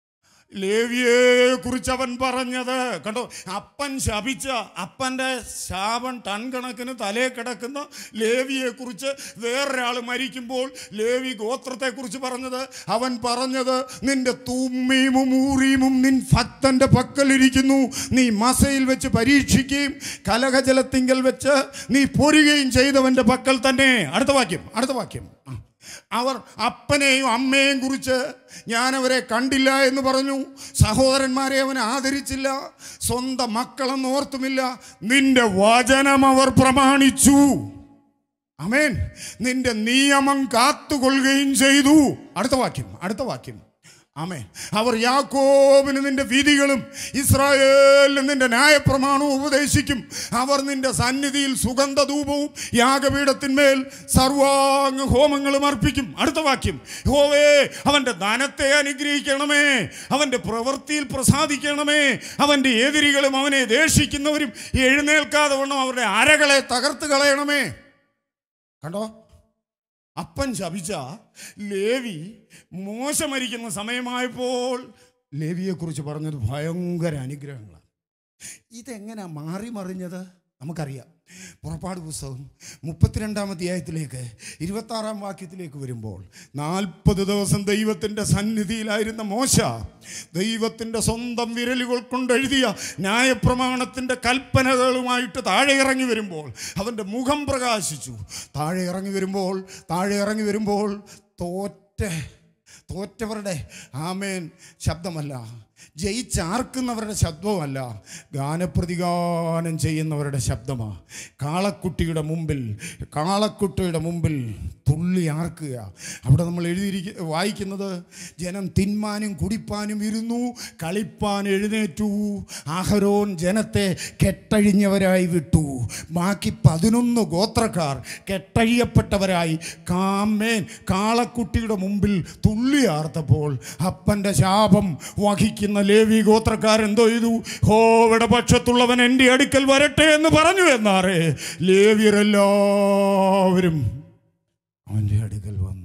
ലേവിയെ കുറിച്ച് അവൻ പറഞ്ഞത് കണ്ടോ അപ്പൻ ശപിച്ച അപ്പൻ്റെ ശാപം ടൺ കണക്കിന് തലേ കിടക്കുന്ന ലേവിയെ കുറിച്ച് വേറൊരാൾ മരിക്കുമ്പോൾ ലേവി ഗോത്രത്തെ കുറിച്ച് പറഞ്ഞത് അവൻ പറഞ്ഞത് നിന്റെ തുമ്മീമും ഊറീമും നിൻ ഭക്തന്റെ പക്കലിരിക്കുന്നു നീ മസയിൽ വെച്ച് പരീക്ഷിക്കുകയും കലഹജലത്തിങ്കൽ വെച്ച് നീ പൊരുകയും ചെയ്തവന്റെ പക്കൽ തന്നെ അടുത്ത വാക്യം അടുത്ത വാക്യം ആ. അവർ അപ്പനെയും അമ്മയെയും കുറിച്ച് ഞാൻ അവരെ കണ്ടില്ല എന്ന് പറഞ്ഞു സഹോദരന്മാരെ അവൻ ആദരിച്ചില്ല സ്വന്തം മക്കളെന്ന് ഓർത്തുമില്ല നിന്റെ വചനം അവർ പ്രമാണിച്ചു അമേൻ നിന്റെ നിയമം കാത്തുകൊള്ളുകയും ചെയ്തു അടുത്ത വാക്യം അടുത്ത വാക്യം ആമേ അവർ യാക്കോബിന് നിന്റെ വിധികളും ഇസ്രായേലിന് നിന്റെ ന്യായപ്രമാണവും ഉപദേശിക്കും അവർ നിന്റെ സന്നിധിയിൽ സുഗന്ധധൂപവും യാഗപീഠത്തിന്മേൽ സർവാംഗ ഹോമങ്ങളും അർപ്പിക്കും അടുത്ത വാക്യം ഹോവേ അവൻ്റെ ധനത്തെ അനുഗ്രഹിക്കണമേ അവൻ്റെ പ്രവൃത്തിയിൽ പ്രസാദിക്കണമേ അവൻ്റെ എതിരികളും അവനെ ദേഷിക്കുന്നവരും എഴുന്നേൽക്കാതെ വണ്ണം അവരുടെ അരകളെ തകർത്ത് കളയണമേ കണ്ടോ അപ്പൻ ശപിച്ച ലേവി മോശ മരിക്കുന്ന സമയമായപ്പോൾ ലേവിയെക്കുറിച്ച് പറഞ്ഞത് ഭയങ്കര അനുഗ്രഹങ്ങളാണ് ഇതെങ്ങനെ മാറി മറിഞ്ഞത് നമുക്കറിയാം പുറപ്പാട് പുസ്തകം മുപ്പത്തിരണ്ടാം അധ്യായത്തിലേക്ക് ഇരുപത്താറാം വാക്യത്തിലേക്ക് വരുമ്പോൾ നാൽപ്പത് ദിവസം ദൈവത്തിൻ്റെ സന്നിധിയിലായിരുന്ന മോശ ദൈവത്തിൻ്റെ സ്വന്തം വിരലുകൾ കൊണ്ട് എഴുതിയ ന്യായപ്രമാണത്തിൻ്റെ കൽപ്പനകളുമായിട്ട് താഴെ ഇറങ്ങി വരുമ്പോൾ അവൻ്റെ മുഖം പ്രകാശിച്ചു താഴെ ഇറങ്ങി വരുമ്പോൾ താഴെ ഇറങ്ങി വരുമ്പോൾ തോറ്റ തോറ്റവരുടെ ആമേൻ ശബ്ദമല്ല ജയിച്ചാർക്കുന്നവരുടെ ശബ്ദമല്ല ഗാനപ്രതിഗാനം ചെയ്യുന്നവരുടെ ശബ്ദമാണ് കാളക്കുട്ടിയുടെ മുമ്പിൽ കാളക്കുട്ടിയുടെ മുമ്പിൽ തുള്ളി ആർക്കുക അവിടെ നമ്മൾ എഴുതിയിരിക്ക വായിക്കുന്നത് ജനം തിന്മാനും കുടിപ്പാനും ഇരുന്നു കളിപ്പാൻ എഴുന്നേറ്റു ആഹരോൻ ജനത്തെ കെട്ടഴിഞ്ഞവരായി വിട്ടു ബാക്കി പതിനൊന്ന് ഗോത്രക്കാർ കെട്ടഴിയപ്പെട്ടവരായി കാമേൻ കാളക്കുട്ടിയുടെ മുമ്പിൽ തുള്ളിയാർത്തപ്പോൾ അപ്പൻ്റെ ശാപം വഹിക്കുന്ന ലേവി ഗോത്രക്കാരെന്തോ ചെയ്തു ഹോവിടെ പക്ഷത്തുള്ളവൻ എൻ്റെ അടുക്കൽ വരട്ടെ എന്ന് പറഞ്ഞു എന്നാറേ ലേവിയരെല്ലാവരും അവൻ്റെ അടുക്കൽ വന്നു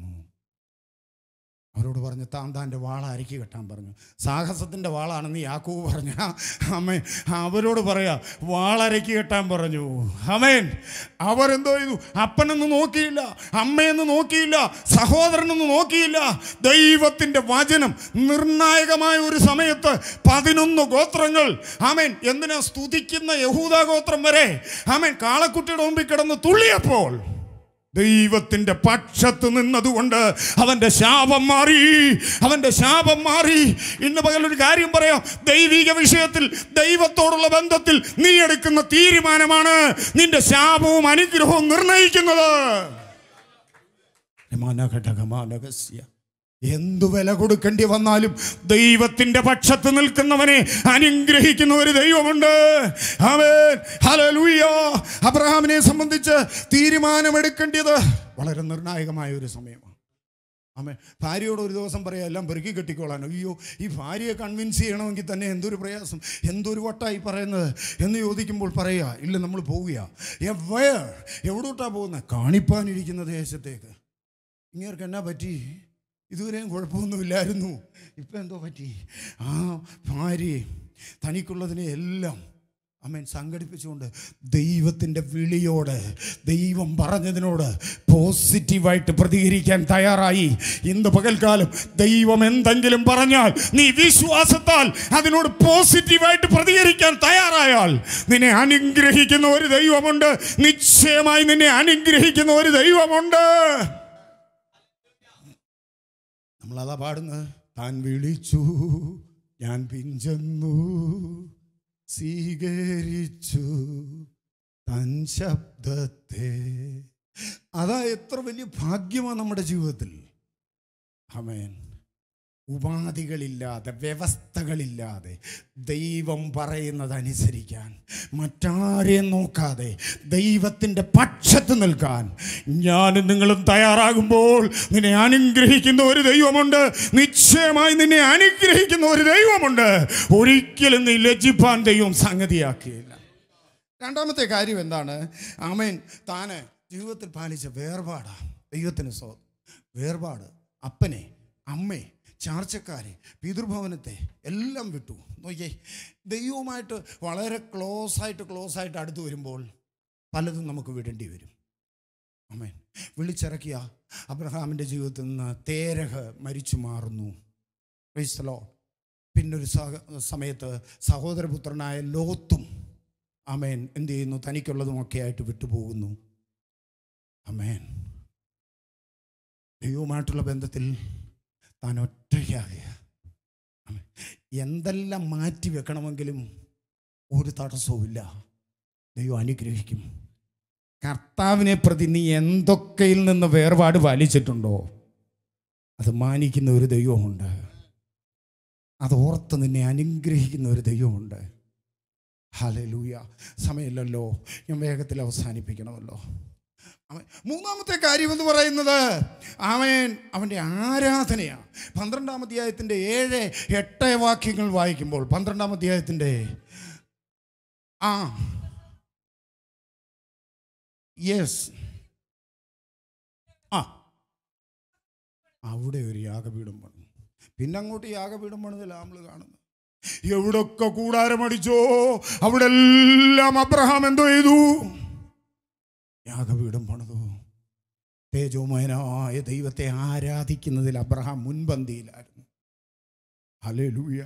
അവരോട് പറഞ്ഞു താൻ താൻ്റെ വാള അരക്കി കെട്ടാൻ പറഞ്ഞു സാഹസത്തിൻ്റെ വാളാണെന്ന് യാക്കോവ് പറഞ്ഞ അമ്മേൻ അവരോട് പറയാ വാളരക്കി കെട്ടാൻ പറഞ്ഞു അമേൻ അവരെന്തോ ചെയ്തു അപ്പനൊന്നും നോക്കിയില്ല അമ്മയെന്ന് നോക്കിയില്ല സഹോദരനൊന്നും നോക്കിയില്ല ദൈവത്തിൻ്റെ വചനം നിർണായകമായ ഒരു സമയത്ത് പതിനൊന്ന് ഗോത്രങ്ങൾ ആമേൻ എന്തിനാ സ്തുതിക്കുന്ന യഹൂദ ഗോത്രം വരെ ആമേൻ കാളക്കുട്ടിയുടെ മുമ്പിൽ കിടന്ന് തുള്ളിയപ്പോൾ ദൈവത്തിന്റെ പക്ഷത്ത് നിന്നതുകൊണ്ട് അവന്റെ ശാപം മാറി അവന്റെ ശാപം മാറി ഇന്ന് പകൽ ഒരു കാര്യം പറയാം ദൈവിക വിഷയത്തിൽ ദൈവത്തോടുള്ള ബന്ധത്തിൽ നീ എടുക്കുന്ന തീരുമാനമാണ് നിന്റെ ശാപവും അനുഗ്രഹവും നിർണയിക്കുന്നത് മാനഘടകമാനകസ്യ എന്തു വില കൊടുക്കേണ്ടി വന്നാലും ദൈവത്തിന്റെ പക്ഷത്ത് നിൽക്കുന്നവനെ അനുഗ്രഹിക്കുന്ന ഒരു ദൈവമുണ്ട് ആമേൻ. ഹല്ലേലൂയ. അബ്രഹാമിനെ സംബന്ധിച്ച് തീരുമാനമെടുക്കേണ്ടത് വളരെ നിർണായകമായ ഒരു സമയമാണ് അമ്മ ഭാര്യയോട് ഒരു ദിവസം പറയാം എല്ലാം പെറുക്കി കെട്ടിക്കോളാൻ അയ്യോ ഈ ഭാര്യയെ കൺവിൻസ് ചെയ്യണമെങ്കിൽ തന്നെ എന്തൊരു പ്രയാസം എന്തൊരു വട്ടായി പറയുന്നത് എന്ന് ചോദിക്കുമ്പോൾ പറയുക ഇല്ല നമ്മൾ പോവുക എവയർ എവിടോട്ടാ പോകുന്നത് കാണിപ്പാനിരിക്കുന്ന ദേശത്തേക്ക് ഇങ്ങേർക്ക് എന്നാ പറ്റി ഇതുവരെയും കുഴപ്പമൊന്നുമില്ലായിരുന്നു ഇപ്പം എന്തോ പറ്റി ആ ഭാര്യ തനിക്കുള്ളതിനെ എല്ലാം അമ്മൻ സംഘടിപ്പിച്ചുകൊണ്ട് ദൈവത്തിൻ്റെ വിളിയോട് ദൈവം പറഞ്ഞതിനോട് പോസിറ്റീവായിട്ട് പ്രതികരിക്കാൻ തയ്യാറായി ഇന്ന് പകൽക്കാലം ദൈവം എന്തെങ്കിലും പറഞ്ഞാൽ നീ വിശ്വാസത്താൽ അതിനോട് പോസിറ്റീവായിട്ട് പ്രതികരിക്കാൻ തയ്യാറായാൽ നിന്നെ അനുഗ്രഹിക്കുന്ന ഒരു ദൈവമുണ്ട് നിശ്ചയമായി നിന്നെ അനുഗ്രഹിക്കുന്ന ഒരു ദൈവമുണ്ട് നമ്മളതാ പാടുന്നത് താൻ വിളിച്ചു ഞാൻ പിഞ്ചെന്നു സ്വീകരിച്ചു തൻ ശബ്ദത്തെ അതാ എത്ര വലിയ ഭാഗ്യമാണ് നമ്മുടെ ജീവിതത്തിൽ അമേൻ ഉപാധികളില്ലാതെ വ്യവസ്ഥകളില്ലാതെ ദൈവം പറയുന്നത് അനുസരിക്കാൻ മറ്റാരെയും നോക്കാതെ ദൈവത്തിൻ്റെ പക്ഷത്ത് നിൽക്കാൻ ഞാനും നിങ്ങളും തയ്യാറാകുമ്പോൾ നിന്നെ അനുഗ്രഹിക്കുന്ന ഒരു ദൈവമുണ്ട് നിശ്ചയമായി നിന്നെ അനുഗ്രഹിക്കുന്ന ഒരു ദൈവമുണ്ട് ഒരിക്കലും നീ ലജ്ജിപ്പാൻ ദൈവം സംഗതിയാക്കിയില്ല രണ്ടാമത്തെ കാര്യം എന്താണ് ആമേൻ താന് ജീവിതത്തിൽ പാലിച്ച വേർപാടാ ദൈവത്തിന് സ്വ വേർപാട് അപ്പനെ അമ്മയെ ചാർച്ചക്കാരെ പിതൃഭവനത്തെ എല്ലാം വിട്ടു നോക്കിയേ ദൈവവുമായിട്ട് വളരെ ക്ലോസ് ആയിട്ട് ക്ലോസ് ആയിട്ട് അടുത്ത് വരുമ്പോൾ പലതും നമുക്ക് വിടേണ്ടി വരും അമ്മേൻ വിളിച്ചിറക്കിയ അബ്രഹാമിൻ്റെ ജീവിതത്തിൽ നിന്ന് തേരഹ മരിച്ചു മാറുന്നു ക്രൈസ്തലോ പിന്നൊരു സഹ- സമയത്ത് സഹോദരപുത്രനായ ലോത്തും അമേൻ എന്ത് ചെയ്യുന്നു തനിക്കുള്ളതുമൊക്കെ ആയിട്ട് വിട്ടുപോകുന്നു അമേൻ ദൈവവുമായിട്ടുള്ള ബന്ധത്തിൽ താൻ ഒറ്റയ്ക്കാകുക ആമേൻ. എന്തെല്ലാം മാറ്റി വെക്കണമെങ്കിലും ഒരു തടസ്സവുമില്ല ദൈവം അനുഗ്രഹിക്കും കർത്താവിനെ പ്രതി നീ എന്തൊക്കെയിൽ നിന്ന് വേർപാട് പാലിച്ചിട്ടുണ്ടോ അത് മാനിക്കുന്ന ഒരു ദൈവമുണ്ട് അത് ഓർത്ത് നിന്നെ അനുഗ്രഹിക്കുന്ന ഒരു ദൈവമുണ്ട് ഹലലൂയ സമയമില്ലല്ലോ ഞാൻ വേഗത്തിൽ അവസാനിപ്പിക്കണമല്ലോ അവൻ മൂന്നാമത്തെ കാര്യം എന്ന് പറയുന്നത് അവൻ അവൻ്റെ ആരാധനയാണ് പന്ത്രണ്ടാം അധ്യായത്തിൻ്റെ ഏഴ് എട്ട് വാക്യങ്ങൾ വായിക്കുമ്പോൾ പന്ത്രണ്ടാം അധ്യായത്തിൻ്റെ ആ യെസ് ആ അവിടെ ഒരു യാഗപീഠം പണിതു പിന്നെ അങ്ങോട്ട് യാഗപീഠം പണിതില്ല നമ്മൾ കാണുന്നത് എവിടൊക്കെ കൂടാരമടിച്ചോ അവിടെ എല്ലാം അബ്രഹാം എന്തോ ചെയ്തു യാഗപീഠം പണിതു തേജോമയനായ ദൈവത്തെ ആരാധിക്കുന്നതിൽ അബ്രഹാം മുൻപന്തിയിലായിരുന്നു ഹലേ ലൂയ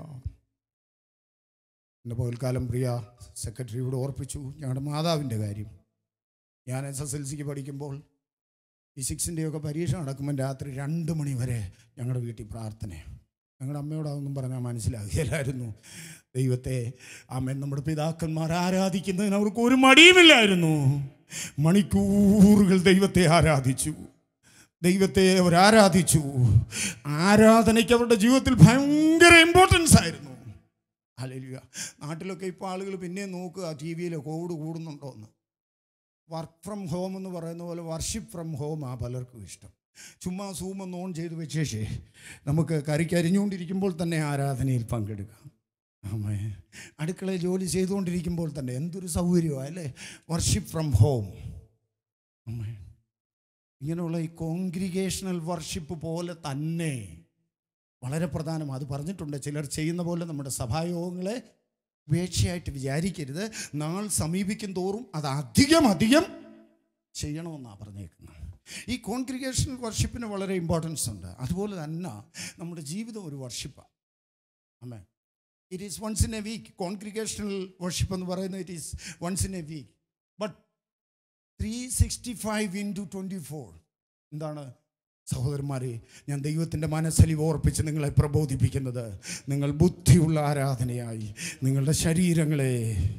എൻ്റെ പകൽക്കാലം പ്രിയ സെക്രട്ടറിയോട് ഓർപ്പിച്ചു ഞങ്ങളുടെ മാതാവിൻ്റെ കാര്യം ഞാൻ എസ് എസ് എൽ സിക്ക് പഠിക്കുമ്പോൾ ഈ സിക്സിൻ്റെയൊക്കെ പരീക്ഷ നടക്കുമ്പോൾ രാത്രി രണ്ട് മണി വരെ ഞങ്ങളുടെ വീട്ടിൽ പ്രാർത്ഥനയാണ് ഞങ്ങളുടെ അമ്മയോടൊന്നും പറഞ്ഞാൽ മനസ്സിലാകില്ലായിരുന്നു ദൈവത്തെ അമ്മൻ നമ്മുടെ പിതാക്കന്മാർ ആരാധിക്കുന്നതിന് അവർക്ക് ഒരു മടിയുമില്ലായിരുന്നു മണിക്കൂറുകൾ ദൈവത്തെ ആരാധിച്ചു ദൈവത്തെ അവർ ആരാധിച്ചു ആരാധനയ്ക്ക് അവരുടെ ജീവിതത്തിൽ ഭയങ്കര ഇമ്പോർട്ടൻസ് ആയിരുന്നു അല്ലേലുക നാട്ടിലൊക്കെ ഇപ്പോൾ ആളുകൾ പിന്നെ നോക്കുക ടി വിയിൽ കോവിഡ് കൂടുന്നുണ്ടോ എന്ന് വർക്ക് ഫ്രം ഹോം എന്ന് പറയുന്ന പോലെ വർഷിപ്പ് ഫ്രം ഹോം ആ പലർക്കും ഇഷ്ടം ചുമ്മാ സൂം ഒന്ന് ഓൺ ചെയ്ത് വെച്ചേഷേ നമുക്ക് കറിക്കരിഞ്ഞുകൊണ്ടിരിക്കുമ്പോൾ തന്നെ ആരാധനയിൽ പങ്കെടുക്കാം ആമേ അടുക്കളയിൽ ജോലി ചെയ്തുകൊണ്ടിരിക്കുമ്പോൾ തന്നെ എന്തൊരു സൗകര്യമാണ് അല്ലേ വർഷിപ്പ് ഫ്രം ഹോം ആമേ ഇങ്ങനെയുള്ള ഈ കോൺഗ്രിഗേഷണൽ വർഷിപ്പ് പോലെ തന്നെ വളരെ പ്രധാനം അത് പറഞ്ഞിട്ടുണ്ട് ചിലർ ചെയ്യുന്ന പോലെ നമ്മുടെ സഭായോഗങ്ങളെ ഉപേക്ഷയായിട്ട് വിചാരിക്കരുത് നാൾ സമീപിക്കും തോറും അത് അധികം അധികം ചെയ്യണമെന്നാണ് പറഞ്ഞേക്കുന്നത് ഈ കോൺഗ്രിഗേഷണൽ വർഷിപ്പിന് വളരെ ഇമ്പോർട്ടൻസ് ഉണ്ട് അതുപോലെ തന്നെ നമ്മുടെ ജീവിതം ഒരു വർഷിപ്പാണ് അമ്മേ it is once in a week congregational worship എന്ന് പറയുന്നത് it is once in a week but three sixty five into twenty four എന്താണ് സഹോദരന്മാരെ ഞാൻ ദൈവത്തിൻ്റെ മനസ്സലിവ് ഓർപ്പിച്ച് നിങ്ങളെ പ്രബോധിപ്പിക്കുന്നത് നിങ്ങൾ ബുദ്ധിയുള്ള ആരാധനയായി നിങ്ങളുടെ ശരീരങ്ങളെ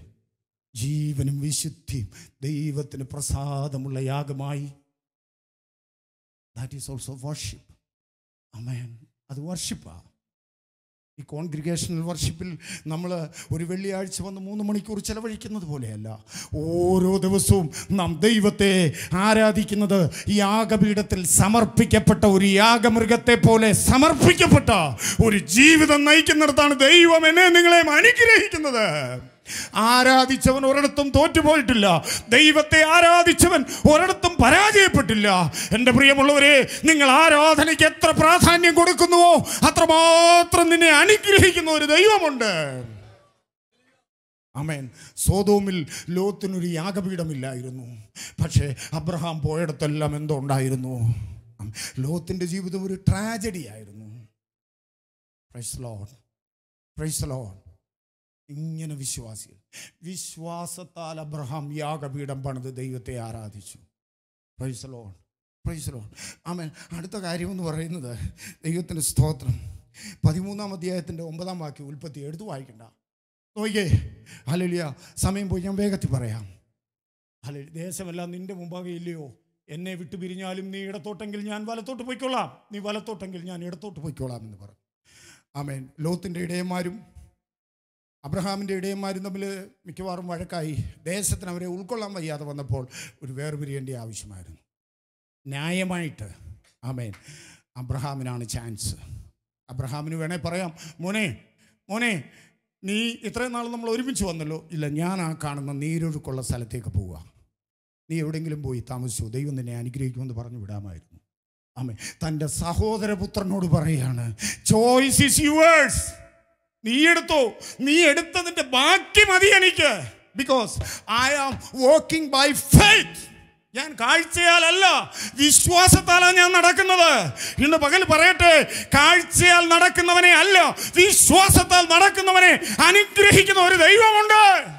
ജീവനും വിശുദ്ധിയും ദൈവത്തിന് പ്രസാദമുള്ള യാഗമായി ദാറ്റ് ഈസ് ഓൾസോ വർഷിപ്പ് അമേൻ അത് വർഷിപ്പാണ് ഈ കോൺഗ്രിഗേഷണൽ വർഷിപ്പിൽ നമ്മൾ ഒരു വെള്ളിയാഴ്ച വന്ന് മൂന്ന് മണിക്കൂർ ചെലവഴിക്കുന്നത് പോലെയല്ല ഓരോ ദിവസവും നാം ദൈവത്തെ ആരാധിക്കുന്നത് ഈ യാഗപീഠത്തിൽ സമർപ്പിക്കപ്പെട്ട ഒരു യാഗമൃഗത്തെ പോലെ സമർപ്പിക്കപ്പെട്ട ഒരു ജീവിതം നയിക്കുന്നിടത്താണ് ദൈവം എന്നെ നിങ്ങളെ അനുഗ്രഹിക്കുന്നത് ആരാധിച്ചവൻ ഒരിടത്തും തോറ്റുപോയിട്ടില്ല ദൈവത്തെ ആരാധിച്ചവൻ ഒരിടത്തും പരാജയപ്പെട്ടില്ല എൻ്റെ പ്രിയമുള്ളവരെ നിങ്ങൾ ആരാധനയ്ക്ക് എത്ര പ്രാധാന്യം കൊടുക്കുന്നുവോ അത്രമാത്രം നിന്നെ അനുഗ്രഹിക്കുന്ന ഒരു ദൈവമുണ്ട് അമേൻ സോതോമിൽ ലോത്തിനൊരു യാഗപീഠമില്ലായിരുന്നു പക്ഷേ അബ്രഹാം പോയിടത്തെല്ലാം എന്തോ ഉണ്ടായിരുന്നു ലോത്തിൻ്റെ ജീവിതം ഒരു ട്രാജഡി ആയിരുന്നു പ്രൈസ് ലോഡ് പ്രൈസ് ലോഡ് ഇങ്ങനെ വിശ്വാസികൾ വിശ്വാസത്താൽ അബ്രഹാം യാഗപീഠം പണിത് ദൈവത്തെ ആരാധിച്ചു പ്രൈസ് ലോഡ് പ്രൈസ് ലോഡ് ആമേൻ അടുത്ത കാര്യം എന്ന് പറയുന്നത് ദൈവത്തിൻ്റെ സ്തോത്രം പതിമൂന്നാം അധ്യായത്തിൻ്റെ ഒമ്പതാം വാക്യം ഉൽപ്പത്തി എടുത്തു വായിക്കണ്ട നോക്കിയേ ഹലലിയ സമയം പോയി ഞാൻ വേഗത്തിൽ പറയാം ഹലോ ദേശമെല്ലാം നിന്റെ മുമ്പാകെ ഇല്ലയോ എന്നെ വിട്ടു പിരിഞ്ഞാലും നീ ഇടത്തോട്ടെങ്കിൽ ഞാൻ വലത്തോട്ട് പോയിക്കൊള്ളാം നീ വലത്തോട്ടെങ്കിൽ ഞാൻ ഇടത്തോട്ട് പോയിക്കോളാം എന്ന് പറഞ്ഞു ആമേൻ ലോത്തിൻ്റെ ഇടയന്മാരും അബ്രഹാമിൻ്റെ ഇടയന്മാരും തമ്മിൽ മിക്കവാറും വഴക്കായി ദേശത്തിന് അവരെ ഉൾക്കൊള്ളാൻ വയ്യാതെ വന്നപ്പോൾ ഒരു വേർപിരിയേണ്ട ആവശ്യമായിരുന്നു ന്യായമായിട്ട് ആമേൻ അബ്രഹാമിനാണ് ചാൻസ് അബ്രഹാമിന് വേണേൽ പറയാം മോനെ മോനെ നീ ഇത്രയും നാൾ നമ്മൾ ഒരുമിച്ച് വന്നല്ലോ ഇല്ല ഞാൻ ആ കാണുന്ന നീരൊഴുക്കുള്ള സ്ഥലത്തേക്ക് പോവുക നീ എവിടെയെങ്കിലും പോയി താമസിച്ചു ദൈവം നിന്നെ അനുഗ്രഹിക്കുമെന്ന് പറഞ്ഞു വിടാമായിരുന്നു ആമേ തൻ്റെ സഹോദരപുത്രനോട് പറയാണ് ചോയ്സ് ഇസ് യുവേഴ്സ് നീ എടുത്തോ നീ എടുത്തതിൻ്റെ ബാക്കി മതി എനിക്ക് because I am walking by faith ഞാൻ കാഴ്ചയാലല്ല വിശ്വാസത്താലാണ് ഞാൻ നടക്കുന്നത് ഇന്ന് പകൽ പറയട്ടെ കാഴ്ചയാൽ നടക്കുന്നവനെ അല്ല വിശ്വാസത്താൽ നടക്കുന്നവനെ അനുഗ്രഹിക്കുന്ന ഒരു ദൈവമുണ്ട്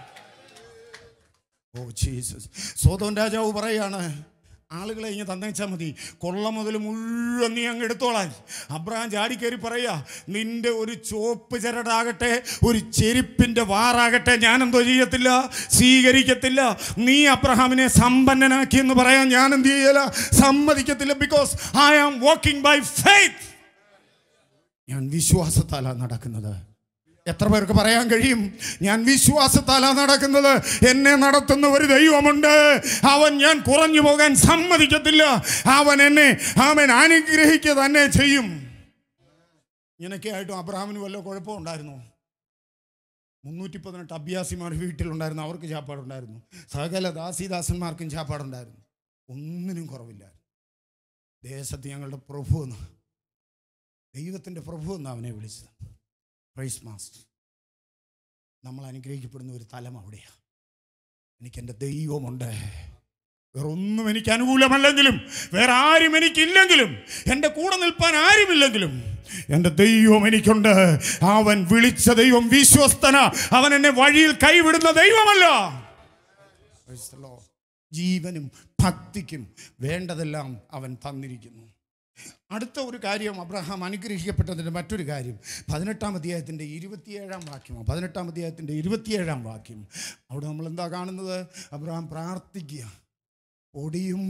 ഓ ജീസസ് സോതോൻ രാജാവ് പറയാണ് ആളുകളെ ഇങ്ങനെ തന്നേച്ചാൽ മതി കൊള്ള മുതൽ മുഴുവൻ നീ അങ്ങ് എടുത്തോളാൻ അബ്രഹാം ചാടിക്കയറി പറയാ നിന്റെ ഒരു ചോപ്പ് ചരടാകട്ടെ ഒരു ചെരുപ്പിന്റെ വാറാകട്ടെ ഞാൻ എന്തോ ചെയ്യത്തില്ല സ്വീകരിക്കത്തില്ല നീ അബ്രഹാമിനെ സമ്പന്നനാക്കി എന്ന് പറയാൻ ഞാൻ എന്ത് ചെയ്യല സമ്മതിക്കത്തില്ല because I am walking by faith ഞാൻ വിശ്വാസത്താലാണ് നടക്കുന്നത് എത്ര പേർക്ക് പറയാൻ കഴിയും ഞാൻ വിശ്വാസത്താലാണ് നടക്കുന്നത് എന്നെ നടത്തുന്ന ഒരു ദൈവമുണ്ട് അവൻ ഞാൻ കുറഞ്ഞു പോകാൻ സമ്മതിക്കത്തില്ല അവൻ എന്നെ അവൻ അനുഗ്രഹിക്കുക തന്നെ ചെയ്യും ഇങ്ങനെയൊക്കെ ആയിട്ടും അബ്രഹാമിന് വല്ല കുഴപ്പമുണ്ടായിരുന്നു മുന്നൂറ്റി പതിനെട്ട് അഭ്യാസിമാർ വീട്ടിലുണ്ടായിരുന്നു അവർക്ക് ചാപ്പാടുണ്ടായിരുന്നു സകല ദാസിദാസന്മാർക്കും ചാപ്പാടുണ്ടായിരുന്നു ഒന്നിനും കുറവില്ല ദേശത്ത് ഞങ്ങളുടെ പ്രഭു എന്ന് ദൈവത്തിൻ്റെ പ്രഭു എന്ന് അവനെ വിളിച്ചത് പ്രൈസ് മാസ്റ്റർ നമ്മൾ അനുഗ്രഹിക്കപ്പെടുന്ന ഒരു തലം അവിടെയാണ് എനിക്ക് എൻ്റെ ദൈവമുണ്ട് വേറെ ഒന്നും എനിക്ക് അനുകൂലമല്ലെങ്കിലും വേറെ ആരും എനിക്കില്ലെങ്കിലും എൻ്റെ കൂടെ നിൽപ്പാൻ ആരുമില്ലെങ്കിലും എൻ്റെ ദൈവം എനിക്കുണ്ട് അവൻ വിളിച്ച ദൈവം വിശ്വസ്തന അവൻ എന്നെ വഴിയിൽ കൈവിടുന്ന ദൈവമല്ല Praise the Lord. ജീവനും ഭക്തിക്കും വേണ്ടതെല്ലാം അവൻ തന്നിരിക്കുന്നു അടുത്ത ഒരു കാര്യം അബ്രഹാം അനുഗ്രഹിക്കപ്പെട്ടതിൻ്റെ മറ്റൊരു കാര്യം പതിനെട്ടാം അധ്യായത്തിൻ്റെ ഇരുപത്തിയേഴാം വാക്യമോ പതിനെട്ടാം അധ്യായത്തിൻ്റെ ഇരുപത്തിയേഴാം വാക്യം അവിടെ നമ്മൾ എന്താ കാണുന്നത് അബ്രഹാം പ്രാർത്ഥിക്കുക പൊടിയും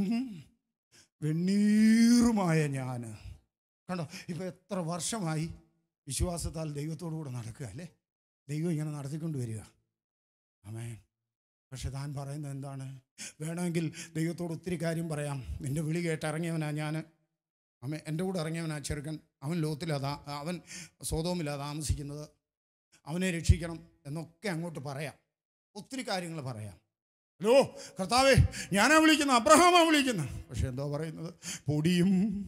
വെണ്ണീറുമായ ഞാൻ കണ്ടോ ഇപ്പോൾ എത്ര വർഷമായി വിശ്വാസത്താൽ ദൈവത്തോടു കൂടെ നടക്കുക അല്ലേ ദൈവം ഇങ്ങനെ നടത്തിക്കൊണ്ട് വരിക ആമേ പക്ഷെ താൻ പറയുന്നത് എന്താണ് വേണമെങ്കിൽ ദൈവത്തോട് ഒത്തിരി കാര്യം പറയാം നിന്റെ വിളി കേട്ട് ഇറങ്ങിയവനാ ഞാൻ അമ്മ എൻ്റെ കൂടെ ഇറങ്ങിയവനാ ചെറുക്കൻ അവൻ ലോകത്തിലാ താ അവൻ സ്വതോമിലാ താമസിക്കുന്നത് അവനെ രക്ഷിക്കണം എന്നൊക്കെ അങ്ങോട്ട് പറയാം ഒത്തിരി കാര്യങ്ങൾ പറയാം ഹലോ കർത്താവേ ഞാനാ വിളിക്കുന്നത് അബ്രഹാമാ വിളിക്കുന്നത് പക്ഷെ എന്താ പറയുന്നത് പൊടിയും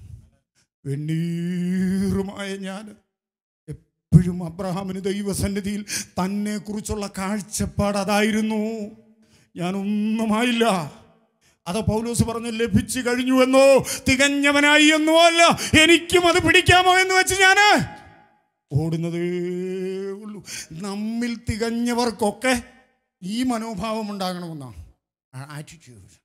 വെണ്ണീറുമായ ഞാൻ എപ്പോഴും അബ്രഹാമിന് ദൈവസന്നിധിയിൽ തന്നെ കുറിച്ചുള്ള കാഴ്ചപ്പാട് അതായിരുന്നു ഞാനൊന്നുമായില്ല അത് പൗലോസ് പറഞ്ഞു ലഭിച്ചു കഴിഞ്ഞു എന്നോ തികഞ്ഞവനായി എന്നോ അല്ല എനിക്കും അത് പിടിക്കാമോ എന്ന് വെച്ച് ഞാൻ ഓടുന്നതേ ഉള്ളൂ നമ്മിൽ തികഞ്ഞവർക്കൊക്കെ ഈ മനോഭാവം ഉണ്ടാകണമെന്നാണ് ആറ്റിറ്റ്യൂഡ്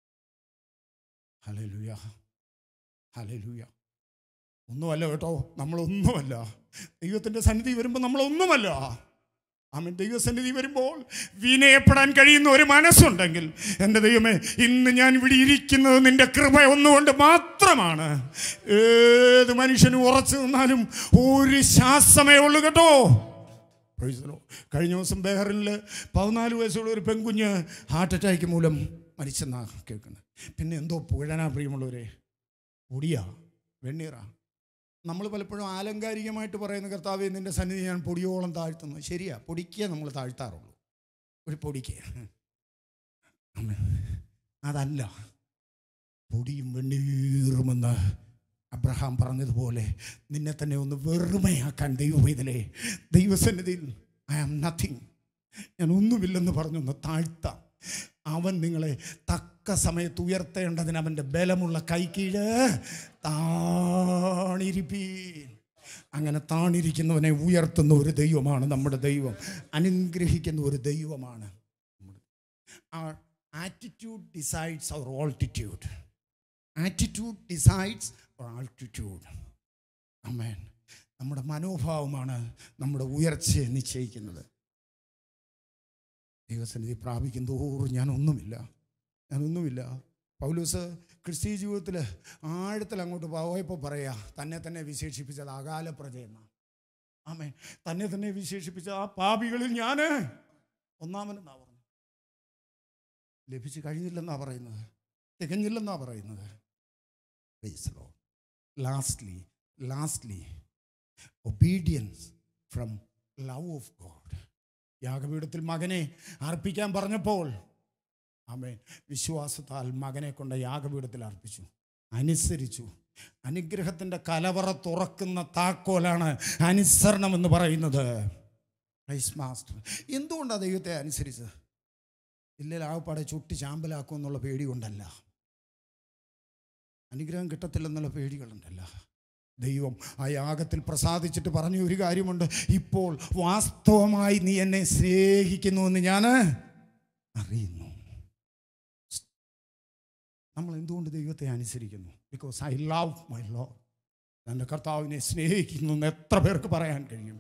ഹലലുയ ഹലലുയ ഒന്നുമല്ല കേട്ടോ നമ്മളൊന്നുമല്ല ദൈവത്തിൻ്റെ സന്നിധി വരുമ്പോൾ നമ്മളൊന്നുമല്ല ആമൻ ദൈവസന്നിധി വരുമ്പോൾ വിനയപ്പെടാൻ കഴിയുന്ന ഒരു മനസ്സുണ്ടെങ്കിൽ എൻ്റെ ദൈവമേ ഇന്ന് ഞാൻ ഇവിടെ ഇരിക്കുന്നത് നിന്റെ കൃപ ഒന്നുകൊണ്ട് മാത്രമാണ് ഏത് മനുഷ്യനും ഉറച്ചു നിന്നാലും ഒരു ശ്വാസമേ ഉള്ളൂ കേട്ടോ Praise the Lord. കഴിഞ്ഞ ദിവസം ബെഹറിനിൽ പതിനാല് വയസ്സുള്ള ഒരു പെൺകുഞ്ഞ് ഹാർട്ട് അറ്റാക്ക് മൂലം മരിച്ചെന്നാ കേൾക്കുന്നത് പിന്നെ എന്തോ പുഴനാ പ്രിയമുള്ളവരെ പൊടിയാ വെണ്ണീറാ നമ്മൾ പലപ്പോഴും ആലങ്കാരികമായിട്ട് പറയുന്ന കർത്താവെ നിൻ്റെ സന്നിധി ഞാൻ പൊടിയോളം താഴ്ത്തുന്നു ശരിയാ പൊടിക്കേ നമ്മൾ താഴ്ത്താറുള്ളൂ ഒരു പൊടിക്ക് ആമേൻ. അതല്ല പൊടിയും വെണ്ണീറുമെന്ന് അബ്രഹാം പറഞ്ഞതുപോലെ നിന്നെ തന്നെ ഒന്ന് വെറുമയാക്കാൻ ദൈവവേദലേ ദൈവസന്നിധിയിൽ ഐ ആം നത്തിങ് ഞാൻ ഒന്നുമില്ലെന്ന് പറഞ്ഞൊന്ന് താഴ്ത്താം അവൻ നിങ്ങളെ തക്ക സമയത്ത് ഉയർത്തേണ്ടതിന് അവൻ്റെ ബലമുള്ള കൈക്കീഴ് താണിരിപ്പീൻ അങ്ങനെ താണിരിക്കുന്നവനെ ഉയർത്തുന്ന ഒരു ദൈവമാണ് നമ്മുടെ ദൈവം അനുഗ്രഹിക്കുന്ന ഒരു ദൈവമാണ് our attitude decides our altitude attitude decides our altitude അമേൻ നമ്മുടെ മനോഭാവമാണ് നമ്മുടെ ഉയർച്ചയെ നിശ്ചയിക്കുന്നത് ദൈവസന്നിധി പ്രാപിക്കും തോറും ഞാനൊന്നുമില്ല ഞാനൊന്നുമില്ല പൗലൂസ് ക്രിസ്തീയ ജീവിതത്തിൽ ആഴത്തിൽ അങ്ങോട്ട് പോയപ്പോൾ പറയാ തന്നെ തന്നെ വിശേഷിപ്പിച്ചത് അകാല പ്രജയെന്നാണ് ആമേ തന്നെ തന്നെ വിശേഷിപ്പിച്ച ആ പാപികളിൽ ഞാൻ ഒന്നാമനെന്നാ പറഞ്ഞു ലഭിച്ചു കഴിഞ്ഞില്ലെന്നാ പറയുന്നത് തികഞ്ഞില്ലെന്നാ പറയുന്നത് lastly lastly obedience from love of God യാഗപീഠത്തിൽ മകനെ അർപ്പിക്കാൻ പറഞ്ഞപ്പോൾ ആമേൻ വിശ്വാസത്താൽ മകനെ കൊണ്ട് യാഗപീഠത്തിൽ അർപ്പിച്ചു അനുസരിച്ചു അനുഗ്രഹത്തിൻ്റെ കലവറ തുറക്കുന്ന താക്കോലാണ് അനുസരണം എന്ന് പറയുന്നത് പ്രൈസ് മാസ്റ്റർ എന്തുകൊണ്ടാണ് ദൈവത്തെ അനുസരിച്ചത് ഇല്ലെങ്കിൽ ആകപ്പാടെ ചുട്ടി ചാമ്പലാക്കും എന്നുള്ള പേടി കൊണ്ടല്ല അനുഗ്രഹം കിട്ടത്തില്ലെന്നുള്ള പേടികളുണ്ടല്ല ദൈവം ആ യാഗത്തിൽ പ്രസാദിച്ചിട്ട് പറഞ്ഞ ഒരു കാര്യമുണ്ട് ഇപ്പോൾ വാസ്തവമായി നീ എന്നെ സ്നേഹിക്കുന്നുവെന്ന് ഞാൻ അറിയുന്നു നമ്മൾ എന്തുകൊണ്ട് ദൈവത്തെ അനുസരിക്കുന്നു because I love my lord എൻ്റെ കർത്താവിനെ സ്നേഹിക്കുന്നു എന്ന് എത്ര പേർക്ക് പറയാൻ കഴിയും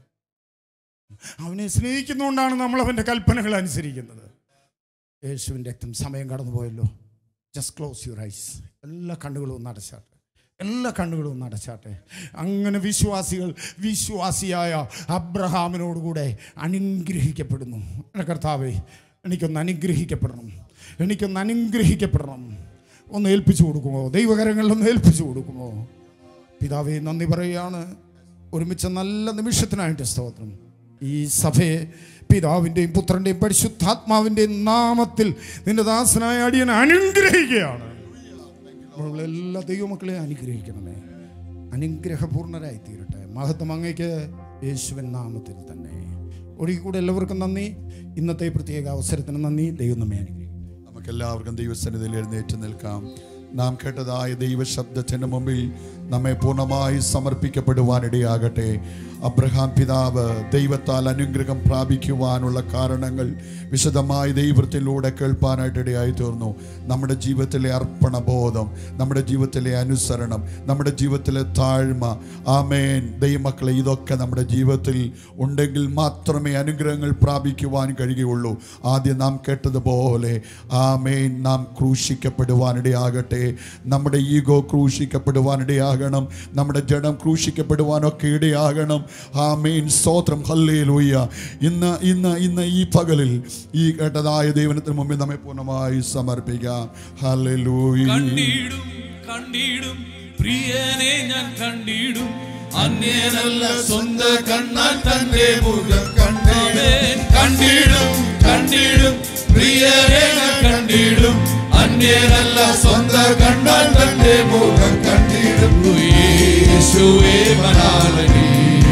അവനെ സ്നേഹിക്കുന്നതുകൊണ്ടാണ് നമ്മൾ അവൻ്റെ കൽപ്പനകൾ അനുസരിക്കുന്നത് യേശുവിൻ്റെ രക്തം സമയം കടന്നുപോയല്ലോ ജസ്റ്റ് ക്ലോസ് യുവർ ഐസ് എല്ലാ കണ്ണുകളും ഒന്ന് അടച്ചാട്ടെ എല്ലാ കണ്ണുകളും ഒന്ന് അടച്ചാട്ടെ അങ്ങനെ വിശ്വാസികൾ വിശ്വാസിയായ അബ്രഹാമിനോടുകൂടെ അനുഗ്രഹിക്കപ്പെടുന്നു എൻ്റെ കർത്താവേ എനിക്കൊന്ന് അനുഗ്രഹിക്കപ്പെടണം എനിക്കൊന്ന് അനുഗ്രഹിക്കപ്പെടണം ഒന്ന് ഏൽപ്പിച്ചു കൊടുക്കുമോ ദൈവകരങ്ങളിൽ ഒന്ന് ഏൽപ്പിച്ചു കൊടുക്കുമോ പിതാവേ നന്ദി പറയുകയാണ് ഒരുമിച്ച നല്ല നിമിഷത്തിനായിട്ട് സ്തോത്രം ഈ സഭയെ പിതാവിൻ്റെയും പുത്രൻ്റെയും പരിശുദ്ധാത്മാവിൻ്റെയും നാമത്തിൽ നിന്റെ ദാസനായ അടിയൻ അനുഗ്രഹിക്കുകയാണ് നമ്മളുള്ള എല്ലാ ദൈവമക്കളെയും അനുഗ്രഹിക്കണമേ അനുഗ്രഹപൂർണരായി തീരട്ടെ മഹത്വം അങ്ങയ്ക്ക് യേശുവൻ നാമത്തിൽ തന്നെ ഒടുക്കി കൂടെ എല്ലാവർക്കും നന്ദി ഇന്നത്തെ പ്രത്യേക അവസരത്തിന് നന്ദി ദൈവം നമ്മെ അനുഗ്രഹിക്കും നമുക്കെല്ലാവർക്കും ദൈവസന്നിധിയിൽ എഴുന്നേറ്റ് നിൽക്കാം നാം കേട്ടതായ ദൈവശബ്ദത്തിന് മുമ്പിൽ നമ്മെ പൂർണ്ണമായി സമർപ്പിക്കപ്പെടുവാനിടയാകട്ടെ അബ്രഹാം പിതാവ് ദൈവത്താൽ അനുഗ്രഹം പ്രാപിക്കുവാനുള്ള കാരണങ്ങൾ വിശദമായി ദൈവത്തിലൂടെ കേൾപ്പാനായിട്ട് ഇടയായി തീർന്നു നമ്മുടെ ജീവിതത്തിലെ അർപ്പണബോധം നമ്മുടെ ജീവിതത്തിലെ അനുസരണം നമ്മുടെ ജീവിതത്തിലെ താഴ്മ ആമേൻ ദൈവമക്കളെ ഇതൊക്കെ നമ്മുടെ ജീവിതത്തിൽ ഉണ്ടെങ്കിൽ മാത്രമേ അനുഗ്രഹങ്ങൾ പ്രാപിക്കുവാൻ കഴിയുകയുള്ളൂ ആദ്യം നാം കേട്ടതുപോലെ ആമേൻ നാം ക്രൂശിക്കപ്പെടുവാനിടയാകട്ടെ നമ്മുടെ ഈഗോ ക്രൂശിക്കപ്പെടുവാനിടയാകണം നമ്മുടെ ജഡം ക്രൂശിക്കപ്പെടുവാനൊക്കെ ഇടയാകണം ആമേൻ സ്തോത്രം ഹല്ലേ ലൂയ്യ ഇന്ന് ഇന്ന് ഇന്ന് ഈ പകലിൽ ഈ കേട്ടതായ ദൈവനത്തിന് മുമ്പിൽ നമ്മെ പൂർണ്ണമായി സമർപ്പിക്കാം ഹല്ലേ കണ്ടിടും കണ്ടിടും പ്രിയനെ ഞാൻ കണ്ടിടും അന്യനല്ല സ്വന്ത കണ്ണാൽ തന്റെ മുഖം കണ്ടേൻ കണ്ടിടും കണ്ടിടും പ്രിയനെ ഞാൻ കണ്ടിടും അന്യനല്ല സ്വന്ത കണ്ണാൽ തന്റെ മുഖം കണ്ടിടും യേശുവേ മനാലനി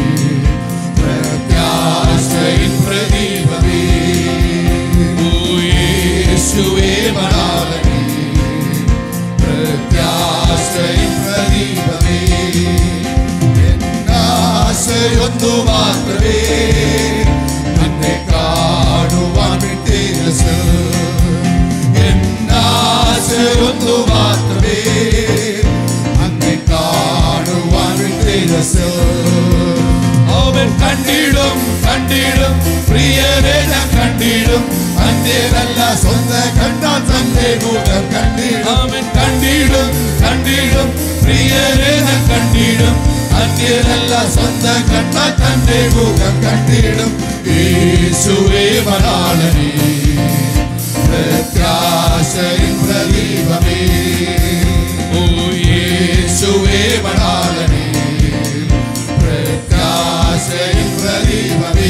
പ്രത്യാശയിൻ പ്രദീപമേ ഓ യേശുവേ മനാലനി പ്രത്യാശയിൻ പ്രദീപമേ എന്നാശയൊന്നു മാത്രമേ നിന്നെ കാണുവാൻ തേജസ് എന്നാശയൊന്നു മാത്രമേ അങ്ങെ കാണുവാൻ തേജസ് അവൻ കണ്ടിടും കണ്ടിടും പ്രിയരെ ഞാൻ കണ്ടിടും അന്യരല്ല സ്വന്ത കണ്ടാൽ തന്റെ മുഖം കണ്ടിടും അവൻ കണ്ടിടും കണ്ടിടും പ്രിയരെ ഞാൻ കണ്ടിടും അന്യരല്ല സ്വന്ത കണ്ടാൽ തന്റെ മുഖം കണ്ടിടും യേശുവേ മണാളനേ പ്രത്യാശയിൻ പ്രദീപമേ ഓ യേശുവേ മണാളനേ പ്രത്യാശയിൻ പ്രദീപമേ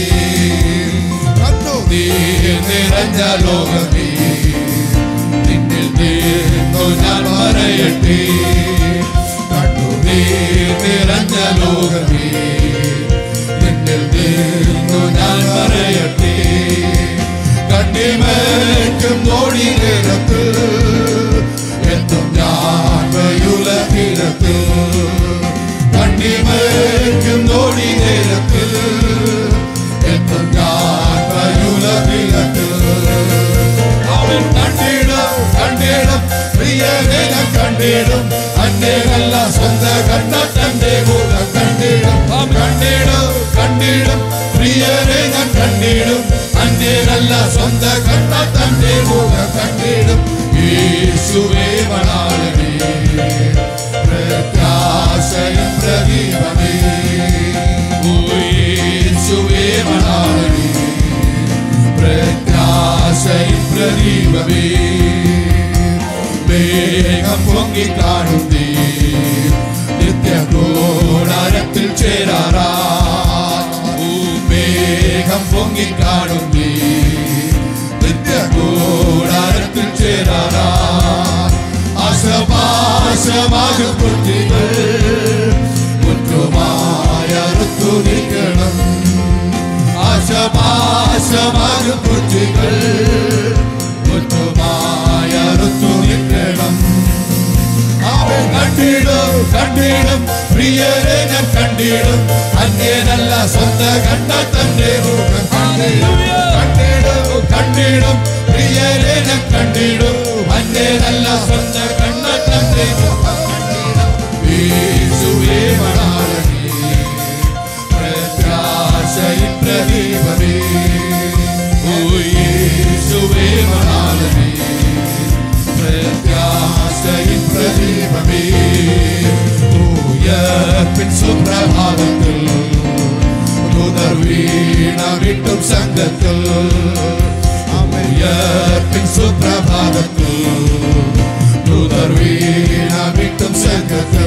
നീ നിറഞ്ഞ ലോകമേ നിന്നിൽ തീർന്നു ഞാൻ പറയട്ടെ കണ്ടു നീ നിറഞ്ഞ ലോകമേ നിന്നിൽ തീർന്നു ഞാൻ പറയട്ടെ കണ്ണിമേക്കും നോടി നേരത്ത് എത്തും ഞാൻ വയുല തീരത്ത് കണ്ണിമേക്കും നോടി നേരത്ത് എത്തും ഞാൻ വയുല തീരത്ത് അവൻ കണ്ടിടും കണ്ടിടും പ്രിയനെ ഞാൻ കണ്ടിടും അന്യനല്ല സ്വന്ത കണ്ട തന്റെ മുഖം കണ്ടിടും അവൻ കണ്ടിടും കണ്ടിടും പ്രിയനെ ഞാൻ കണ്ടിടും അന്യനല്ല സ്വന്ത കണ്ട തന്റെ മുഖം കണ്ടിടും യേശുവേ മണാളനേ പ്രത്യാശയും പ്രദീപമേ ഓ ചേരാറാ ഭൂമേഘം പൊങ്ങിക്കാണും നീ നിത്യകൂടാരത്തിൽ ചേരാറാ ആശപാശമാകും കുട്ടികൾ മുറ്റുമായറുത്തു നിൽക്കണം ആശപാശമാകും കുട്ടികൾ മുറ്റുമായറുത്തു നിൽക്കണം അവൻ കണ്ടിടും കണ്ടിടും പ്രിയരെ ഞാൻ കണ്ടിടും അന്യനല്ല സ്വന്ത കണ്ട തന്റെ മുഖം കണ്ടിടും കണ്ടിടും കണ്ടിടും പ്രിയരെ ഞാൻ കണ്ടിടും അന്യനല്ല സ്വന്ത കണ്ട തന്റെ മുഖം കണ്ടിടും യേശുവേ മണാളനേ പ്രത്യാശയിൻ പ്രദീപമേ ഓ യേശുവേ മണാളനേ പ്രത്യാശയിൻ പ്രദീപമേ ഉയർപ്പിൻ സുപ്രഭാതത്തിൽ ദൂതർ വീണ വിട്ടും സംഘത്തിൽ ഉയർപ്പിൻ സുപ്രഭാതത്തിൽ ദൂതർ വീണ വിട്ടും സംഘത്തിൽ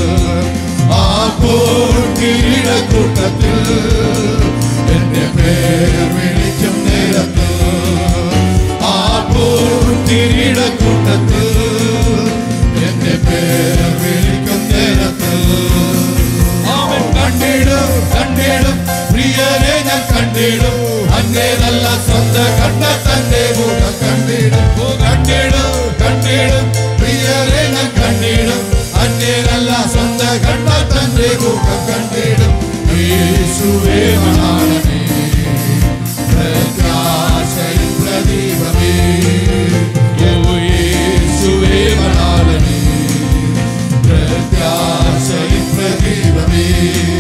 അപ്പോൾ കിരീടക്കൂട്ടത്തിൽ എന്റെ പേർ വിളിക്കും നേരത്തിൽ അപ്പോൾ കിരീടക്കൂട്ടത്തിൽ എന്റെ പേർ വിളിക്കും നേരത്തിൽ അവൻ കണ്ടിടും കണ്ടിടും പ്രിയരെ ഞാൻ കണ്ടിടും അന്നേ നല്ല സ്വന്ത കണ്ട തന്റെ മുഖം കണ്ടിടും ഓ, കണ്ടിടും കണ്ടിടും പ്രിയരെ ഞാൻ കണ്ടിടും അന്നേ നല്ല സ്വന്ത കണ്ട തന്റെ മുഖം കണ്ടിടും യേശുവേ മണാളനേ പ്രത്യാശയിൻ പ്രദീപമേ ഓ യേശുവേ മണാളനേ പ്രത്യാശയിൻ പ്രദീപമേ